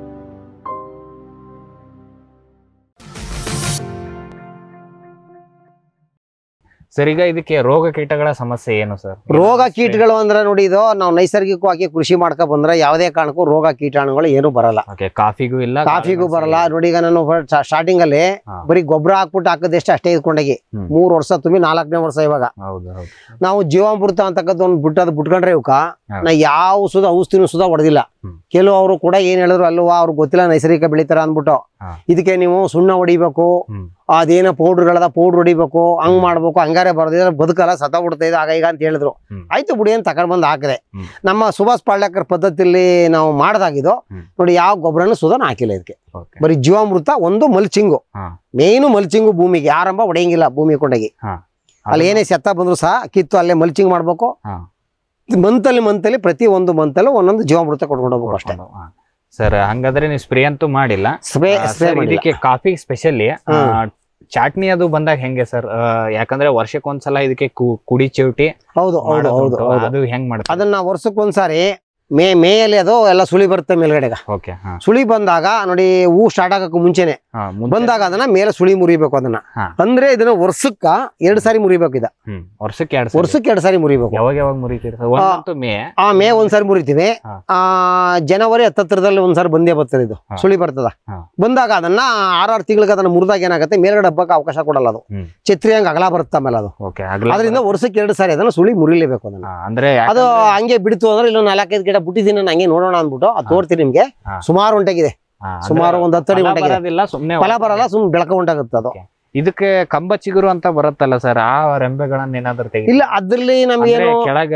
ಸರ್ ಈಗ ಇದಕ್ಕೆ ರೋಗ ಕೀಟಗಳ ಸಮಸ್ಯೆ ಏನು ಸರ್ ರೋಗ ಕೀಟಗಳು ಅಂದ್ರೆ ನೋಡಿ ಇದು ನಾವು ನೈಸರ್ಗಿಕವಾಗಿ ಕೃಷಿ ಮಾಡ್ಕೊ ಬಂದ್ರೆ ಯಾವುದೇ ಕಾರಣಕ್ಕೂ ರೋಗ ಕೀಟಾಣುಗಳು ಏನು ಬರಲ್ಲ ಓಕೆ ಕಾಫಿಗೂ ಇಲ್ಲ ಕಾಫಿಗೂ ಬರಲ್ಲ ನೋಡಿ ಈಗ ನಾನು ಸ್ಟಾರ್ಟಿಂಗ್ ಅಲ್ಲಿ ಹಾ. ಬರೀ ಗೊಬ್ಬರ ಹಾಕ್ಬಿಟ್ಟು ಹಾಕದಷ್ಟು ಅಷ್ಟೇ ಇದ್ಕೊಂಡಾಗಿ ಹ್ಮ್. ಮೂರ್ ವರ್ಷ ತುಂಬಿ ನಾಲ್ಕನೇ ವರ್ಷ ಇವಾಗ ಹೌದು ಹೌದು ನಾವು ಜೀವಾಮೃತ ಅಂತಕ್ಕದ್ದು ಒಂದು ಬಿಟ್ಟದ್ ಬಿಟ್ಕೊಂಡ್ರೆ ಇವಕ್ಕ ಹಾ. ನಾ ಯಾವ ಸುದ ಔಷಧಿನೂ ಸುದ ಹೊಡೆದಿಲ್ಲ ಹ್ಮ್. ಕೆಲವರು ಕೂಡ ಏನ್ ಹೇಳಿದ್ರು ಅಲ್ವಾ ಅವ್ರಿಗೆ ಗೊತ್ತಿಲ್ಲ ನೈಸರ್ಗಿಕ ಬೆಳಿತಾರ ಅಂದ್ಬಿಟ್ಟು ಹಾ. ಇದಕ್ಕೆ ನೀವು ಸುಣ್ಣ ಹೊಡಿಬೇಕು ಹ್ಮ್. ಅದೇನೋ ಪೌಡ್ರ್ಗಳದ ಪೌಡ್ರ್ ಹೊಡಿಬೇಕು ಹಂಗ್ ಮಾಡ್ಬೇಕು ಹಂಗಾರೆ ಬರೋದಿದ್ರೆ ಬದುಕಲ್ಲ ಸತ ಬಿಡ್ತಾ ಇದೆ ಆಗ ಈಗ ಅಂತ ಹೇಳಿದ್ರು ಹ್ಮ್. ಆಯ್ತು ಬಿಡಿ ಅಂತ ತಗೊಂಡ್ ಬಂದು ಹಾಕಿದೆ ಹ್ಮ್. ನಮ್ಮ ಸುಭಾಷ್ ಪಾಳ್ಯಕರ್ ಪದ್ಧತಿಯಲ್ಲಿ ನಾವು ಮಾಡ್ದಾಗಿದ್ದು ಹ್ಮ್. ನೋಡಿ ಯಾವ ಗೊಬ್ಬರನು ಸುಧಾ ಹಾಕಿಲ್ಲ ಇದಕ್ಕೆ ಓಕೆ ಬರೀ ಜೀವಾಮೃತ ಒಂದು ಮಲ್ಚಿಂಗು ಹಾ. ಮೇನು ಮಲ್ಚಿಂಗು ಭೂಮಿಗೆ ಆರಂಭ ಹೊಡೆಯಂಗಿಲ್ಲ ಭೂಮಿ ಕೊಂಡಾಗಿ ಅಲ್ಲಿ ಏನೇ ಸೆತ್ತ ಬಂದ್ರು ಸಹ ಕಿತ್ತು ಅಲ್ಲೇ ಮಲ್ಚಿಂಗ್ ಮಾಡ್ಬೇಕು ಹಾ. ಮಂತಲ್ಲಿ ಮಂತಲ್ಲಿ ಪ್ರತಿ ಒಂದು ಮಂತಲ್ಲೂ ಒಂದೊಂದು ಜೀವಾಮೃತ ಕೊಟ್ಕೊಂಡು ಹೋಗ್ಬೇಕು ಅಷ್ಟೇ ಸರ್ ಹಂಗಾದ್ರೆ ನೀವು ಸ್ಪ್ರೇ ಅಂತೂ ಮಾಡಿಲ್ಲ ಸ್ಪ್ರೇ ಆ, ಸ್ಪ್ರೇ sir, ಮಾಡಿಲ್ಲ ಇದಕ್ಕೆ ಕಾಫಿ ಸ್ಪೆಷಲಿ ಹ್ಮ್. ಚಾಟ್ನಿ ಅದು ಬಂದಾಗ ಹೆಂಗೆ ಸರ್ ಯಾಕಂದ್ರೆ ವರ್ಷಕ್ಕೊಂದ್ಸಲ ಇದಕ್ಕೆ ಕು- ಕುಡಿ ಚಿವುಟಿ ಹೌದು ಹೌದು ಹೌದು ಮಾಡೋದುಂಟು. ಹೌದು ಅದು ಹೆಂಗ್ ಮಾಡ್ತಾರೆ ಅದನ್ನ ವರ್ಷಕ್ಕೊಂದ್ಸಾರಿ ಮೇ ಮೇಯಲ್ಲಿ ಅದು ಎಲ್ಲ ಸುಳಿ ಬರುತ್ತೆ ಮೇಲ್ಗಡೆಗ ಓಕೆ ಹಾ ಸುಳಿ ಬಂದಾಗ ನೋಡಿ ಹೂ ಸ್ಟಾರ್ಟ್ ಆಗಕ್ಕೆ ಮುಂಚೆನೆ ಹಾ, ಮುಂಚೆ- ಬಂದಾಗ ಅದನ್ನ ಮೇಲೆ ಸುಳಿ ಮುರಿಬೇಕು ಅದನ್ನ ಹಾ. ಅಂದ್ರೆ ಇದನ್ನ ವರ್ಷಕ್ಕ ಎರಡ್ ಸಾರಿ ಮುರಿಬೇಕು ಇದ ಹ್ಮ್ ವರ್ಷಕ್ಕೆ ಎರಡ್ ಸರಿ. ವರ್ಷಕ್ಕೆ ಎರಡ್ ಸಾರಿ ಮುರಿಬೇಕು ಯಾವಾಗ ಯಾವಾಗ ಮುರಿತೀರಿ ಸರ್ ಒಂದಂತೂ ಮೇ ಆ ಮೇ ಒಂದ್ಸಾರಿ ಮುರಿತೀವಿ ಹಾ. ಆ ಜನವರಿ ಹತ್ತತ್ರದಲ್ಲಿ ಒಂದ್ಸಾರಿ ಬಂದೇ ಬರ್ತದೆ ಇದು ಹಾ. ಸುಳಿ ಬರ್ತದ ಹಾ. ಬಂದಾಗ ಅದನ್ನ ಆರಾರು ತಿಂಗಳಿಗೆ ಅದನ್ನ ಮುರಿದಾಗ ಏನಾಗುತ್ತೆ ಮೇಲ್ಗಡೆ ಹಬ್ಬಕ್ಕೆ ಅವಕಾಶ ಕೊಡಲ್ಲ ಅದು ಹ್ಮ್. ಛತ್ರಿ ಹಂಗ ಅಗಲ ಬರುತ್ತೆ ಆಮೇಲೆ ಅದು ಓಕೆ ಅದರಿಂದ ವರ್ಷಕ್ಕೆ ಎರಡು ಸಾರಿ ಅದನ್ನ ಸುಳಿ ಮುರಿಲೇಬೇಕು ಅದನ್ನ ಅಂದ್ರೆ ಅದು ಯಾಕಂದ್ರೆ- ಹಂಗೆ ಬಿಡ್ತು ಅಂದ್ರೆ ಇಲ್ಲ ನಾಲ್ಕೈದು ಗಿಡ ಬಿಟ್ಟಿದ್ದೀನಿ ನಾನು ಹಂಗೆ ನೋಡೋಣ ಅಂದ್ಬಿಟ್ಟು ಅದು ಹಾ. ತೋರ್ತೀನಿ ನಿಮ್ಗೆ ಹಾ. ಸುಮಾರು ಉಂಟಾಗಿದೆ ಹಾ, ಅಂದ್ರೆ ಸುಮಾರು ಒಂದ್ ಹತ್ತು ಅಡಿ ಫಲ ಉಂಟಾಗಿದೆ ಬರೋದಿಲ್ಲ ಸುಮ್ನೆ ಫಲ ಬರಲ್ಲ ಸುಮ್ ಬೆಳಕ ಉಂಟಾಗುತ್ತೆ ಅದು Okay. ಇದಕ್ಕೆ ಕಂಬ ಚಿಗುರು ಅಂತ ಬರುತ್ತಲ್ಲ ಸರ್ ಆ ರೆಂಬೆಗಳನ್ನ ಏನಾದ್ರು ತೆಗಿ ಇಲ್ಲ ಅದ್ರಲ್ಲಿ ನಮ್ಗೇನು ಕೆಳಗ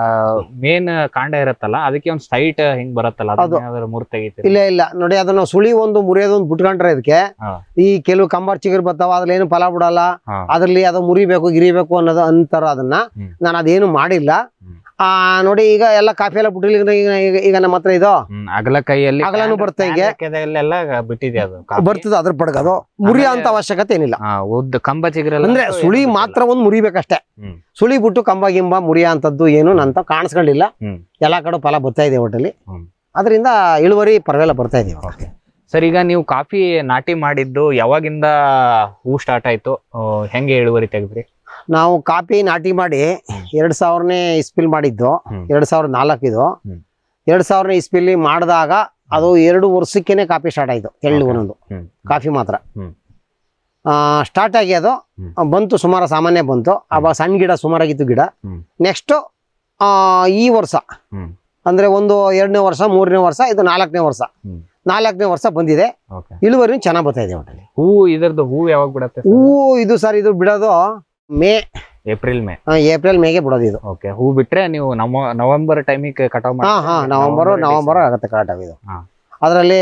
ಮೇನ್ ಕಾಂಡ ಇರುತ್ತಲ್ಲ ಅದಕ್ಕೆ ಒಂದ್ ಸೈಟ್ ಹಿಂಗ್ ಬರುತ್ತಲ್ಲ ಅದು. ಅದನ್ನ ಏನಾದ್ರು ಮುರ್ ತೆಗಿತೀರಿ ಇಲ್ಲ ಇಲ್ಲ ನೋಡಿ ಅದನ್ನ ಸುಳಿ ಒಂದು ಮುರಿಯೋದೊಂದು ಬಿಟ್ಕೊಂಡ್ರೆ ಇದಕ್ಕೆ ಹಾ. ಈ ಕೆಲವು ಕಂಬಾರ್ ಚಿಗುರು ಬರ್ತಾವ ಅದ್ರಲ್ಲಿ ಏನು ಫಲ ಬಿಡಲ್ಲ ಹಾ. ಅದ್ರಲ್ಲಿ ಅದು ಮುರಿಬೇಕು ಗಿರಿಬೇಕು ಅನ್ನೋದು ಅಂತಾರ ಅದನ್ನ ಹ್ಮ್. ನಾನು ಅದೇನು ಮಾಡಿಲ್ಲ ಹ್ಮ್. ಆ ನೋಡಿ ಈಗ ಎಲ್ಲ ಕಾಫಿ ಎಲ್ಲ ಬಿಟ್ಟಿಲ್ಲ ಈಗ ಈಗ- ಈಗ ನಮ್ಮ ಹತ್ರ ಇದು ಹ್ಮ್ ಅಗಲ ಕೈಯಲ್ಲಿ ಅಗಲನೂ ಬರುತ್ತೆ ಹೀಗೆ. ಎಲ್ಲ ಬಿಟ್ಟಿದೆ ಅದು ಕಾಫಿ. ಬರ್ತದೆ ಅದ್ರ ಪಡ್ಗೋದು ಮುರಿಯೋ ಅಂತ ಅವಶ್ಯಕತೆ ಏನಿಲ್ಲ ಹಾ, ಉದ್ದ ಕಂಬ ಚಿಗುರೆಲ್ಲ ಅಂದ್ರೆ ಅಂತೂ ಸುಳಿ ಏನು ಮಾತ್ರ ಒಂದು ಮುರಿಬೇಕಷ್ಟೇ ಹ್ಮ್. ಸುಳಿ ಬಿಟ್ಟು ಕಂಬ ಗಿಂಬ ಮುರಿಯೋ ಅಂತದ್ದು ಏನು ನಂತ ಕಾಣಿಸ್ಕೊಂಡಿಲ್ಲ ಹ್ಮ್. ಎಲ್ಲಾ ಕಡೆ ಫಲ ಬರ್ತಾ ಇದೆ ಒಟ್ಟಲ್ಲಿ ಹ್ಮ್. ಅದರಿಂದ ಇಳುವರಿ ಪರವಾಗಿಲ್ಲ ಬರ್ತಾ ಇದೆ ಇವಾಗ. ಸರ್ ಈಗ ನೀವು ಕಾಫಿ ನಾಟಿ ಮಾಡಿದ್ದು ಯಾವಾಗಿಂದ ಹೂ ಸ್ಟಾರ್ಟ್ ಆಯ್ತು ಆ, ಹೆಂಗೆ ಇಳುವರಿ ತೆಗೆದ್ರಿ ನಾವು ಕಾಫಿ ನಾಟಿ ಮಾಡಿ ಎರಡ್ ಸಾವಿರನೇ ಇಸ್ಪಿಲ್ ಮಾಡಿದ್ದು ಹ್ಮ್. ಎರಡ್ ಸಾವಿರದ ನಾಲ್ಕಿದು ಹ್ಮ್. ಎರಡ್ ಸಾವಿರನೇ ಇಸ್ಪಿಲಿ ಮಾಡಿದಾಗ ಅದು ಎರಡು ವರ್ಷಕ್ಕೇನೆ ಕಾಫಿ ಸ್ಟಾರ್ಟ್ ಆಯ್ತು ತೆಳ್ಳು Okay. ಒಂದೊಂದು ಹ್ಮ್. ಕಾಫಿ ಮಾತ್ರ ಹ್ಮ್. ಸ್ಟಾರ್ಟ್ ಆಗಿ ಅದು ಹ್ಮ್. ಆ, ಬಂತು ಸುಮಾರು ಸಾಮಾನ್ಯ ಬಂತು ಅವಾಗ ಸಣ್ಣ ಗಿಡ ಸುಮಾರಾಗಿತ್ತು ಗಿಡ ಹ್ಮ್. ನೆಕ್ಸ್ಟ್ ಈ ವರ್ಷ ಹ್ಮ್. ಅಂದ್ರೆ ಒಂದು ಎರಡನೇ ವರ್ಷ ಮೂರನೇ ವರ್ಷ ಇದು ನಾಲ್ಕನೇ ವರ್ಷ ಹ್ಮ್. ನಾಲ್ಕನೇ ವರ್ಷ ಬಂದಿದೆ ಓಕೆ ಇಳುವರಿ ಚೆನ್ನಾಗ್ ಬರ್ತಾ ಇದೆ ಒಟ್ಟಲ್ಲಿ ಹೂ ಇದರದ್ದು ಹೂ ಯಾವಾಗ ಬಿಡತ್ತೆ ಹೂವು ಇದು ಸರ್ ಇದು ಬಿಡೋದು ಮೇ ಏಪ್ರಿಲ್ ಮೇ ಆ, ಏಪ್ರಿಲ್ ಮೇಗೆ ಬಿಡೋದು ಇದು ಓಕೆ ಹೂ ಬಿಟ್ರೆ ನೀವು ನವ ನವೆಂಬರ್ ಟೈಮಿಗೆ ಕಟಾವ್ ಹಾ ಹಾ ನವೆಂಬರ್ ನವೆಂಬರ್ ಆಗುತ್ತೆ ಕರೆಕ್ಟ್ ಇದು ಹಾ. ಅದರಲ್ಲಿ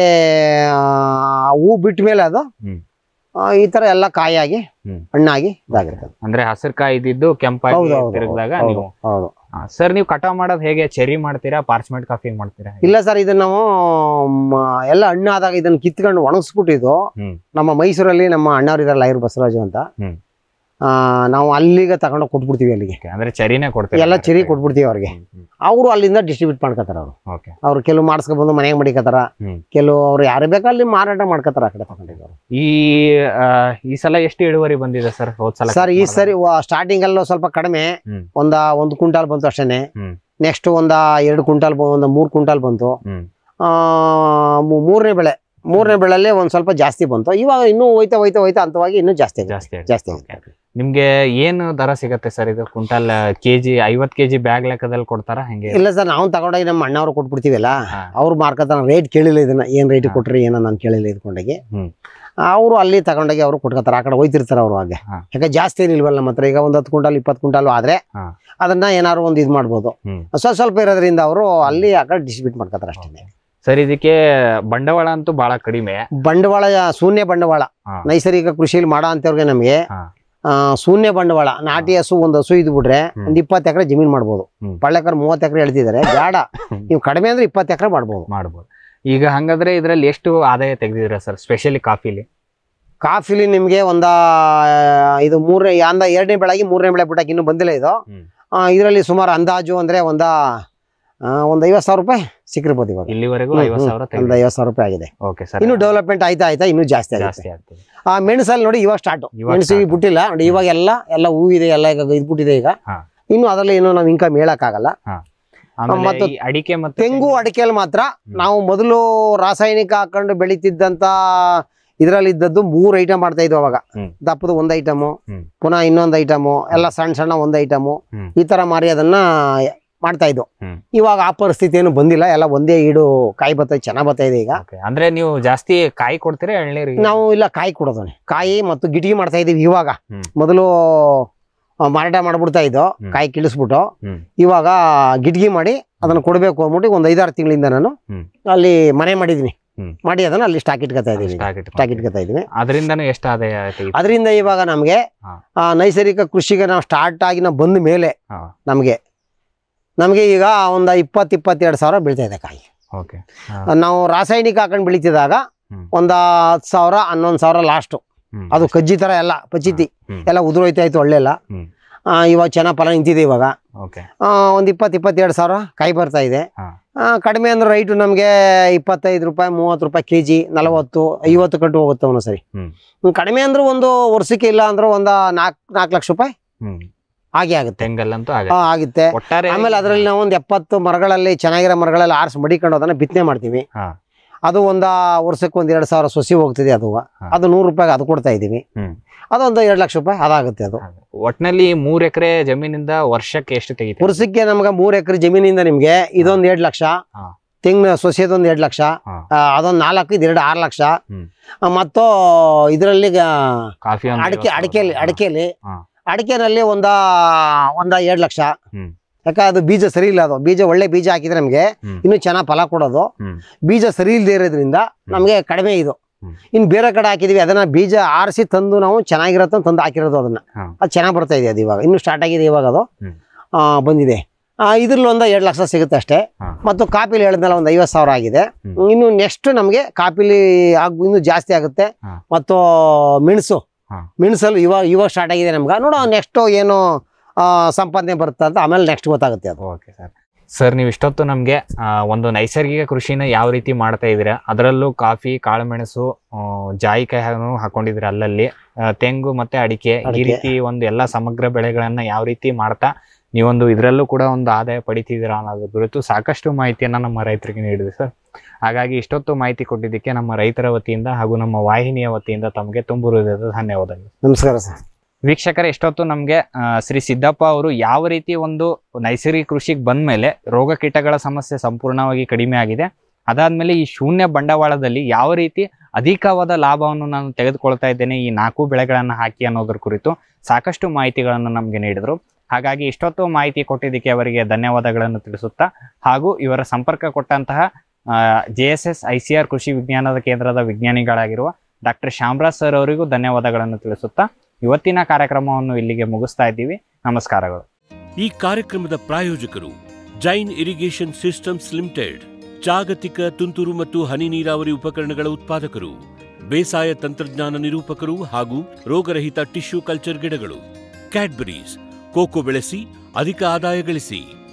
ಹೂ ಬಿಟ್ಟ ಮೇಲೆ ಅದು ಹ್ಮ್. ಆ, ಈ ತರ ಎಲ್ಲ ಕಾಯಾಗಿ ಹ್ಮ್. ಹಣ್ಣಾಗಿ ಇದಾಗಿರ್ತದೆ ಅಂದ್ರೆ ಹಸಿರು ಕಾಯಿ ಇದ್ದಿದ್ದು ಕೆಂಪಾಗಿ ಹೌದು ಹೌದು ತಿರುಗಿದಾಗ ಹೌದು, ನೀವು ಹೌದು ಸರ್ ನೀವು ಕಟಾವ್ ಮಾಡೋದು ಹೇಗೆ ಚೆರಿ ಮಾಡ್ತೀರಾ ಪಾರ್ಚ್ಮೆಂಟ್ ಕಾಫಿ ಮಾಡ್ತೀರಾ ಇಲ್ಲ ಸರ್ ಇದನ್ನ ನಾವು ಮ, ಎಲ್ಲ ಹಣ್ಣಾದಾಗ ಇದನ್ನ ಕಿತ್ಕೊಂಡು ಒಣಗಿಸ್ಬಿಟ್ಟಿದ್ದು ಹ್ಮ್. ನಮ್ಮ ಮೈಸೂರಲ್ಲಿ ನಮ್ಮ ಅಣ್ಣವ್ರು ಇದಾರಲ್ಲ ಐರ್ ಬಸವರಾಜು ಅಂತ ಹ್ಮ್. ಆ, ನಾವು ಅಲ್ಲಿಗೆ ತಗೊಂಡು ಕೊಟ್ಬಿಡ್ತೀವಿ ಅಲ್ಲಿಗೆ Okay, ಅಂದ್ರೆ ಚರಿನೇ ಕೊಡ್ತೀರಾ ಎಲ್ಲ ಚೆರಿ ಕೊಟ್ಬಿಡ್ತೀವಿ ಅವ್ರಿಗೆ ಅವರು ಅಲ್ಲಿಂದ ಡಿಸ್ಟ್ರಿಬ್ಯೂಟ್ ಮಾಡ್ಕೋತಾರ ಅವರು ಓಕೆ ಅವ್ರು ಕೆಲವು ಮಾಡಿಸ್ಕೊಂಡ್ ಬಂದು ಮನೆಗೆ ಮಡಿಕತ್ತಾರ ಹ್ಮ್. ಕೆಲವು ಅವ್ರು ಯಾರು ಬೇಕೋ ಅಲ್ಲಿ ಮಾರಾಟ ಮಾಡ್ಕೋತಾರ ಆ ಕಡೆ ತಗೊಂಡಿದ್ದಾರೆ ಈ ಆ, ಈ ಸಲ ಎಷ್ಟು ಇಳುವರಿ ಬಂದಿದೆ ಸರ್ ಹೋದ್ ಸಲ ಸರ್ ಈ ಸರಿ ಸ್ಟಾರ್ಟಿಂಗ್ ಅಲ್ಲೂ ಸ್ವಲ್ಪ ಕಡಿಮೆ ಹ್ಮ್. ಒಂದ ಒಂದು ಕ್ವಿಂಟಾಲ್ ಬಂತು ಅಷ್ಟೇನೆ ಹ್ಮ್. ನೆಕ್ಸ್ಟ್ ಒಂದ ಎರಡು ಕ್ವಿಂಟಾಲ್ ಒಂದು ಮೂರ್ ಕ್ವಿಂಟಾಲ್ ಬಂತು ಹ್ಮ್. ಆ, ಮೂ- ಮೂರನೇ ಬೆಳೆ ಮೂರನೇ ಬೆಳೆಯಲ್ಲಿ ಒಂದ್ ಸ್ವಲ್ಪ ಜಾಸ್ತಿ ಬಂತು ಇವಾಗ ಇನ್ನೂ ಹೋಯ್ತಾ ಹೋಯ್ತಾ ಹೋಯ್ತಾ ಹಂತವಾಗಿ ಇನ್ನೂ ಜಾಸ್ತಿ ಆಗುತ್ತೆ. ಜಾಸ್ತಿ ಆಗಿದೆ. ಜಾಸ್ತಿ Okay. ನಿಮ್ಗೆ ಏನು ದರ ಸಿಗತ್ತೆ ಸರ್ ಇದು ಕ್ವಿಂಟಲ್ ಕೆಜಿ ಐವತ್ ಕೆಜಿ ಬ್ಯಾಗ್ ಲೆಕ್ಕದಲ್ಲಿ ಕೊಡ್ತಾರಾ ಹೆಂಗೆ ಇಲ್ಲ ಸರ್ ನಾವು ತಗೊಂಡೋಗಿ ನಮ್ಮ ಅಣ್ಣವ್ರು ಕೊಟ್ಬಿಡ್ತೀವಲ್ಲ ಹಾ. ಅವ್ರು ಮಾರ್ಕತಾರ ರೇಟ್ ಕೇಳಿಲ್ಲ ಇದನ್ನ ಏನ್ ರೇಟ್ ಹಾ. ಕೊಟ್ರಿ ಏನೋ ನಾನು ಕೇಳಿಲ್ಲ ಇದ್ಕೊಂಡೋಗಿ ಹ್ಮ್. ಅವರು ಅಲ್ಲಿ ತಗೊಂಡೋಗಿ ಅವ್ರು ಕೊಟ್ಕೋತಾರ ಆ ಕಡೆ ಹೋಯ್ತಿರ್ತಾರ ಅವ್ರು ಹಾಗೆ ಹಾ. ಯಾಕೆ ಜಾಸ್ತಿ ಏನಿಲ್ವಲ್ಲ ನಮ್ಮ ಹತ್ರ ಈಗ ಒಂದ್ ಹತ್ತು ಕ್ವಿಂಟಲ್ ಇಪ್ಪತ್ತು ಕ್ವಿಂಟಲ್ ಆದ್ರೆ ಹಾ. ಅದನ್ನ ಏನಾದ್ರು ಒಂದು ಇದು ಮಾಡ್ಬೋದು ಹ್ಮ್. ಸ್ವಲ್ಪ ಸ್ವಲ್ಪ ಇರೋದ್ರಿಂದ ಅವರು ಅಲ್ಲಿ ಆ ಕಡೆ ಡಿಸ್ಟ್ರಿಬ್ಯೂಟ್ ಮಾಡ್ಕೋತಾರ ಅಷ್ಟೇ ಸರ್ ಇದಕ್ಕೆ ಬಂಡವಾಳ ಅಂತೂ ಬಹಳ ಕಡಿಮೆ ಬಂಡವಾಳ ಶೂನ್ಯ ಬಂಡವಾಳ ಹಾ. ನೈಸರ್ಗಿಕ ಕೃಷಿಯಲ್ಲಿ ಮಾಡೋ ಅಂತವ್ರಿಗೆ ನಮಗೆ ಹಾ. ಆ, ಶೂನ್ಯ ಬಂಡವಾಳ ನಾಟಿ ಹಸು ಒಂದು ಹಸು ಇದ್ ಬಿಟ್ರೆ ಹ್ಮ್. ಒಂದ್ ಇಪ್ಪತ್ತು ಎಕರೆ ಜಮೀನ್ ಮಾಡ್ಬೋದು ಹ್ಮ್. ಪಳ್ಳೆಕರ್ ಮೂವತ್ತು ಎಕರೆ ಹೇಳ್ತಿದ್ದಾರೆ ಬೇಡ ನೀವು ಕಡಿಮೆ ಅಂದ್ರೆ ಇಪ್ಪತ್ತು ಎಕರೆ ಮಾಡ್ಬೋದು ಮಾಡ್ಬೋದು ಈಗ ಹಂಗಾದ್ರೆ ಇದ್ರಲ್ಲಿ ಎಷ್ಟು ಆದಾಯ ತೆಗೆದಿದ್ರ ಸರ್ ಸ್ಪೆಷಲಿ ಕಾಫಿಲಿ ಕಾಫಿಲಿ ನಿಮ್ಗೆ ಒಂದ ಆ, ಇದು ಮೂರನೇ ಅಂದ ಎರಡನೇ ಬೆಳಗ್ಗೆ ಮೂರನೇ ಬೆಳೆ ಬಿಟ್ಟಕ್ಕೆ ಇನ್ನೂ ಬಂದಿಲ್ಲ ಇದು ಹ್ಮ್. ಇದರಲ್ಲಿ ಸುಮಾರು ಅಂದಾಜು ಅಂದ್ರೆ ಒಂದ ಆ, ಒಂದ್ ಐವತ್ತು ಸಾವಿರ ರೂಪಾಯಿ ಸಿಕ್ಕಿರ್ಬೋದು ಇವಾಗ ಇಲ್ಲಿವರೆಗೂ ಹ್ಮ್, ಐವತ್ ಹ್ಮ್. ಸಾವಿರ ಒಂದ್ ತೆಗೆದಿದೆ ಐವತ್ತು ಸಾವಿರ ರೂಪಾಯಿ ಆಗಿದೆ ಓಕೆ ಸರ್ ಇನ್ನು ಡೆವಲಪ್ಮೆಂಟ್ ಆಯ್ತಾ ಆಯ್ತಾ ಇನ್ನೂ ಜಾಸ್ತಿ ಆಗುತ್ತೆ ಜಾಸ್ತಿ ಆಗ್ತದೆ ಆ ಮೆಣಸಲ್ಲಿ ನೋಡಿ ಇವಾಗ ಸ್ಟಾರ್ಟ್ ಇವಾಗ ಮೆಣಸಿಗೆ start. ಬಿಟ್ಟಿಲ್ಲ ನೋಡಿ ಇವಾಗ ಎಲ್ಲ ಎಲ್ಲ ಹೂ ಇದೆ ಎಲ್ಲ ಈಗ ಇದ್ಬಿಟ್ಟಿದೆ ಈಗ ಹಾ. ಇನ್ನು ಅದರಲ್ಲಿ ಏನು ನಾವು ಇನ್ಕಮ್ ಹೇಳಕ್ಕಾಗಲ್ಲ ಆಮೇಲೆ ಮತ್ತು ಈ ಅಡಿಕೆ ಮತ್ತೆ ತೆಂಗು ಅಡಿಕೆಯಲ್ಲಿ ಮಾತ್ರ ನಾವು ಮೊದಲು ರಾಸಾಯನಿಕ ಹಾಕೊಂಡು ಬೆಳೀತಿದ್ದಂತ ಇದ್ರಲ್ಲಿ ಇದ್ದದ್ದು ಮೂರ್ ಐಟಮ್ ಮಾಡ್ತಾ ಇದ್ವು ಅವಾಗ ಹ್ಮ್. ದಪ್ಪದ ಒಂದ್ ಐಟಮು ಹ್ಮ್. ಪುನಃ ಇನ್ನೊಂದ್ ಐಟಮು ಎಲ್ಲ ಸಣ್ಣ ಸಣ್ಣ ಒಂದ್ ಐಟಮು ಹ್ಮ್. ಈ ತರ ಮಾರಿ ಅದನ್ನ ಮಾಡ್ತಾ ಇದ್ವು ಹ್ಮ್. ಇವಾಗ ಆ ಪರಿಸ್ಥಿತಿ ಏನು ಬಂದಿಲ್ಲ ಎಲ್ಲ ಒಂದೇ ಈಡು ಕಾಯಿ ಬತ್ತ ಚೆನ್ನಾಗ್ ಬರ್ತಾ ಇದೆ ಈಗ Okay. ಅಂದ್ರೆ ನೀವು ಜಾಸ್ತಿ ಕಾಯಿ ಕೊಡ್ತೀರಾ ಎಳ್ನೀರಿಗೆ ನಾವು ಇಲ್ಲ ಕಾಯಿ ಕೊಡೋದು ಕಾಯಿ ಮತ್ತು ಗಿಟಿಗೆ ಮಾಡ್ತಾ ಇದೀವಿ ಇವಾಗ ಹ್ಮ್. ಮೊದಲು ಆ, ಮಾರಾಟ ಮಾಡ್ಬಿಡ್ತಾ ಇದ್ದೋ ಹ್ಮ್. ಕಾಯಿ ಕಿಳಿಸ್ಬಿಟ್ಟು ಹ್ಮ್. ಇವಾಗ ಗಿಟ್ಗಿ ಮಾಡಿ ಅದನ್ನ ಕೊಡಬೇಕು ಅಂದ್ಬಿಟ್ಟು ಒಂದು ಐದಾರು ತಿಂಗಳಿಂದ ನಾನು ಹ್ಮ್. ಅಲ್ಲಿ ಮನೆ ಮಾಡಿದೀನಿ ಹ್ಮ್. ಮಾಡಿ ಅದನ್ನ ಅಲ್ಲಿ ಸ್ಟಾಕ್ ಇಟ್ಕೊತಾ ಇದೀನಿ ಸ್ಟಾಕ್ ಇಟ್ಕೊಂಡು. ಸ್ಟಾಕ್ ಇಟ್ಕೊತಾ ಇದೀನಿ ಅದರಿಂದನೂ ಎಷ್ಟು ಆದಾಯ ತೆಗಿತೀರಾ? ಅದರಿಂದ ಇವಾಗ ನಮ್ಗೆ ಹಾ. ಆ, ನೈಸರ್ಗಿಕ ಕೃಷಿಗೆ ನಾವು ಸ್ಟಾರ್ಟ್ ಆಗಿ ನಾವು ಬಂದ ಮೇಲೆ ಹಾ. ನಮ್ಗೆ ನಮ್ಗೆ ಈಗ ಒಂದು ಇಪ್ಪತ್ತು ಇಪ್ಪತ್ತೆರಡು ಸಾವಿರ ಬೀಳ್ತಾ ಇದೆ ಕಾಯಿ ಓಕೆ ನಾವು ರಾಸಾಯನಿಕ ಹಾಕೊಂಡು ಬೆಳಿತಿದಾಗ ಹ್ಮ್. ಒಂದ ಹತ್ತು ಸಾವಿರ ಹನ್ನೊಂದು ಸಾವಿರ ಲಾಸ್ಟು ಹ್ಮ್. ಅದು ಕಜ್ಜಿ ತರ ಎಲ್ಲ ಪಚಿತಿ ಹ್ಮ್. ಎಲ್ಲ ಉದುರೋಯ್ತಾ ಇತ್ತು ಒಳ್ಳೆ ಎಲ್ಲ ಹ್ಮ್. ಆ, ಇವಾಗ ಚೆನ್ನಾಗಿ ಫಲ ನಿಂತಿದೆ ಇವಾಗ ಓಕೆ ಆ, ಒಂದ್ ಇಪ್ಪತ್ತು ಇಪ್ಪತ್ತೆರಡು ಸಾವಿರ ಕಾಯಿ ಬರ್ತಾ ಇದೆ ಹಾ. ಆ, ಕಡಿಮೆ ಅಂದ್ರೆ ರೈಟು ನಮಗೆ ಇಪ್ಪತ್ತೈದು ರೂಪಾಯಿ ಮೂವತ್ತು ರೂಪಾಯಿ ಕೆ ಜಿ ನಲವತ್ತು ಐವತ್ತು ಕಟ್ಟು ಹೋಗುತ್ತೆ ಅವನು ಸರಿ ಹ್ಮ್. ಹ್ಮ್, ಕಡಿಮೆ ಅಂದ್ರೆ ಒಂದು ವರ್ಷಕ್ಕೆ ಇಲ್ಲ ಅಂದ್ರೆ ಒಂದು ನಾಲ್ಕು ನಾಲ್ಕು ಲಕ್ಷ ರೂಪಾಯಿ ಹ್ಮ್ ಹಾಗೆ ಆಗುತ್ತೆ ತೆಂಗಲ್ಲಂತೂ ಆ, ಆಗುತ್ತೆ ಆಗುತ್ತೆ ಒಟ್ಟಾರೆ ಆಮೇಲೆ ಅದರಲ್ಲಿ ನಾವು ಒಂದು ಎಪ್ಪತ್ತು ಮರಗಳಲ್ಲಿ ಚೆನ್ನಾಗಿರೋ ಮರಗಳಲ್ಲಿ ಆರಿಸಿ ಮಡಿಕೊಂಡು ಅದನ್ನ ಬಿತ್ತನೆ ಮಾಡ್ತೀವಿ ಹಾ. ಅದು ಒಂದ ವರ್ಷಕ್ಕೆ ಒಂದ್ ಎರಡು ಸಾವಿರ ಸೊಸಿ ಹೋಗ್ತಿದೆ ಅದು ಹಾ. ಅದು ನೂರು ರೂಪಾಯಿಗೆ ಅದು ಕೊಡ್ತಾ ಇದೀವಿ ಹ್ಮ್. ಅದೊಂದು ಎರಡು ಲಕ್ಷ ರೂಪಾಯಿ ಅದಾಗುತ್ತೆ ಅದು ಒಟ್ನಲ್ಲಿ ಮೂರ್ ಎಕರೆ ಜಮೀನಿಂದ ವರ್ಷಕ್ಕೆ ಎಷ್ಟು ತೆಗಿತೀರಾ ವರ್ಷಕ್ಕೆ ನಮ್ಗೆ ಮೂರ್ ಎಕರೆ ಜಮೀನಿಂದ ನಿಮ್ಗೆ ಇದೊಂದ್ ಎರಡ್ ಲಕ್ಷ ಹಾ. ತೆಂಗಿನ ಸೊಸೆದೊಂದ್ ಎರಡ್ ಲಕ್ಷ ಹಾ. ಆ, ಅದೊಂದ್ ನಾಲ್ಕು ಇದು ಎರಡು ಆರು ಲಕ್ಷ ಹ್ಮ್. ಆ, ಮತ್ತು ಇದರಲ್ಲಿ ಕಾಫಿ ಒಂದು ಅಡಿಕೆ ಐವತ್ತು ಅಡಿಕೆಲಿ ಸಾವಿರ. ಅಡಿಕೆಲಿ ಹಾ. ಅಡಿಕೆನಲ್ಲಿ ಒಂದ ಒಂದ ಎರಡ್ ಲಕ್ಷ ಹ್ಮ್. ಯಾಕ ಅದು ಬೀಜ ಸರಿ ಇಲ್ಲ ಅದು ಬೀಜ ಒಳ್ಳೆ ಬೀಜ ಹಾಕಿದ್ರೆ ನಮ್ಗೆ ಹ್ಮ್. ಇನ್ನೂ ಚೆನ್ನಾಗಿ ಫಲ ಕೊಡೋದು ಹ್ಮ್. ಬೀಜ ಸರಿ ಇಲ್ಲದೆ ಇರೋದ್ರಿಂದ ನಮ್ಗೆ ಕಡಿಮೆ ಇದು ಹ್ಮ್. ಇನ್ನು ಬೇರೆ ಕಡೆ ಹಾಕಿದೀವಿ ಅದನ್ನ ಬೀಜ ಆರಿಸಿ ತಂದು ನಾವು ಚೆನ್ನಾಗಿರತ್ತ ತಂದು ಹಾಕಿರೋದು ಅದನ್ನ ಹಾ. ಅದು ಚೆನ್ನಾಗಿ ಬರ್ತಾ ಇದೆ ಅದು ಇವಾಗ ಇನ್ನು ಸ್ಟಾರ್ಟ್ ಆಗಿದೆ ಇವಾಗ ಅದು ಹ್ಮ್. ಆ, ಬಂದಿದೆ ಇದ್ರಲ್ಲಿ ಒಂದು ಎರಡು ಲಕ್ಷ ಸಿಗುತ್ತೆ ಅಷ್ಟೇ ಹಾ. ಮತ್ತು ಕಾಪಿಲಿ ಹೇಳಿದ್ನಲ್ಲ ಒಂದು ಐವತ್ತು ಸಾವಿರ ಆಗಿದೆ ಹ್ಮ್. ಇನ್ನು ನೆಕ್ಸ್ಟ್ ನಮಗೆ ಕಾಪಿಲಿ ಆಗ್ ಇನ್ನೂ ಜಾಸ್ತಿ ಆಗುತ್ತೆ ಹಾ. ಮತ್ತು ಮೆಣಸು ಹಾ. ಮೆಣಸಲ್ಲಿ ಇವಾಗ ಇವಾಗ ಸ್ಟಾರ್ಟ್ ಆಗಿದೆ ನಮ್ಗೆ ನೋಡೋ ನೆಕ್ಸ್ಟ್ ಏನು ಆ, ಸಂಪಾದನೆ ಬರುತ್ತೆ ಅಂತ ಆಮೇಲೆ ನೆಕ್ಸ್ಟ್ ಗೊತ್ತಾಗುತ್ತೆ ಅದು ಓಕೆ ಸರ್ ಸರ್ ನೀವು ಇಷ್ಟೊತ್ತು ನಮಗೆ ಒಂದು ನೈಸರ್ಗಿಕ ಕೃಷಿನ ಯಾವ ರೀತಿ ಮಾಡ್ತಾ ಇದ್ದೀರಾ ಅದರಲ್ಲೂ ಕಾಫಿ ಕಾಳುಮೆಣಸು ಆ, ಜಾಯಿಕಾಯಿ ಹಾಕೊಂಡಿದ್ದೀರಾ ಅಲ್ಲಲ್ಲಿ ಆ, ತೆಂಗು ಮತ್ತೆ ಅಡಿಕೆ ಈ ಅಡಿಕೆ. ರೀತಿ ಒಂದು ಎಲ್ಲ ಸಮಗ್ರ ಬೆಳೆಗಳನ್ನ ಯಾವ ರೀತಿ ಮಾಡ್ತಾ ನೀವೊಂದು ಇದರಲ್ಲೂ ಕೂಡ ಒಂದು ಆದಾಯ ಪಡಿತಿದ್ದೀರಾ ಅನ್ನೋದ್ರ ಕುರಿತು ಸಾಕಷ್ಟು ಮಾಹಿತಿಯನ್ನ ನಮ್ಮ ರೈತರಿಗೆ ನೀಡಿದೆ ಸರ್ ಹಾಗಾಗಿ ಇಷ್ಟೊತ್ತು ಮಾಹಿತಿ ಕೊಟ್ಟಿದ್ದಕ್ಕೆ ನಮ್ಮ ರೈತರ ವತಿಯಿಂದ ಹಾಗೂ ನಮ್ಮ ವಾಹಿನಿಯ ವತಿಯಿಂದ ತಮಗೆ ತುಂಬು ಹೃದಯದ ಧನ್ಯವಾದಗಳು ನಮಸ್ಕಾರ ಸರ್ ವೀಕ್ಷಕರೇ ಇಷ್ಟೊತ್ತು ನಮಗೆ ಶ್ರೀ ಸಿದ್ದಪ್ಪ ಅವರು ಯಾವ ರೀತಿ ಒಂದು ನೈಸರ್ಗಿಕ ಕೃಷಿಗೆ ಬಂದ್ಮೇಲೆ ರೋಗ ಕೀಟಗಳ ಸಮಸ್ಯೆ ಸಂಪೂರ್ಣವಾಗಿ ಕಡಿಮೆ ಆಗಿದೆ ಅದಾದ್ಮೇಲೆ ಈ ಶೂನ್ಯ ಬಂಡವಾಳದಲ್ಲಿ ಯಾವ ರೀತಿ ಅಧಿಕವಾದ ಲಾಭವನ್ನು ನಾನು ತೆಗೆದುಕೊಳ್ತಾ ಇದ್ದೇನೆ ಈ ನಾಲ್ಕು ಬೆಳೆಗಳನ್ನು ಹಾಕಿ ಅನ್ನೋದ್ರ ಕುರಿತು ಸಾಕಷ್ಟು ಮಾಹಿತಿಗಳನ್ನು ನಮಗೆ ನೀಡಿದರು ಹಾಗಾಗಿ ಇಷ್ಟೊತ್ತು ಮಾಹಿತಿ ಕೊಟ್ಟಿದ್ದಕ್ಕೆ ಅವರಿಗೆ ಧನ್ಯವಾದಗಳನ್ನು ತಿಳಿಸುತ್ತಾ ಹಾಗೂ ಇವರ ಸಂಪರ್ಕ ಕೊಟ್ಟಂತಹ J S S I C R ಕೃಷಿ ವಿಜ್ಞಾನದ ಕೇಂದ್ರದ ವಿಜ್ಞಾನಿಗಳಾಗಿರುವ ಡಾಕ್ಟರ್ ಶ್ಯಾಮರಾಜ್ ಸರ್ ಅವರಿಗೂ ಧನ್ಯವಾದಗಳನ್ನು ತಿಳಿಸುತ್ತಾ ಇವತ್ತಿನ ಕಾರ್ಯಕ್ರಮವನ್ನು ಇಲ್ಲಿಗೆ ಮುಗಿಸ್ತಾ ಇದ್ದೀವಿ ನಮಸ್ಕಾರಗಳು ಈ ಕಾರ್ಯಕ್ರಮದ ಪ್ರಾಯೋಜಕರು ಜೈನ್ ಇರಿಗೇಷನ್ ಸಿಸ್ಟಮ್ಸ್ ಲಿಮಿಟೆಡ್ ಜಾಗತಿಕ ತುಂತುರು ಮತ್ತು ಹನಿ ನೀರಾವರಿ ಉಪಕರಣಗಳ ಉತ್ಪಾದಕರು ಬೇಸಾಯ ತಂತ್ರಜ್ಞಾನ ನಿರೂಪಕರು ಹಾಗೂ ರೋಗರಹಿತ ಟಿಶ್ಯೂ ಕಲ್ಚರ್ ಗಿಡಗಳು ಕ್ಯಾಡ್ಬರೀಸ್ ಕೋಕೋ ಬೆಳೆಸಿ ಅಧಿಕ ಆದಾಯ ಗಳಿಸಿ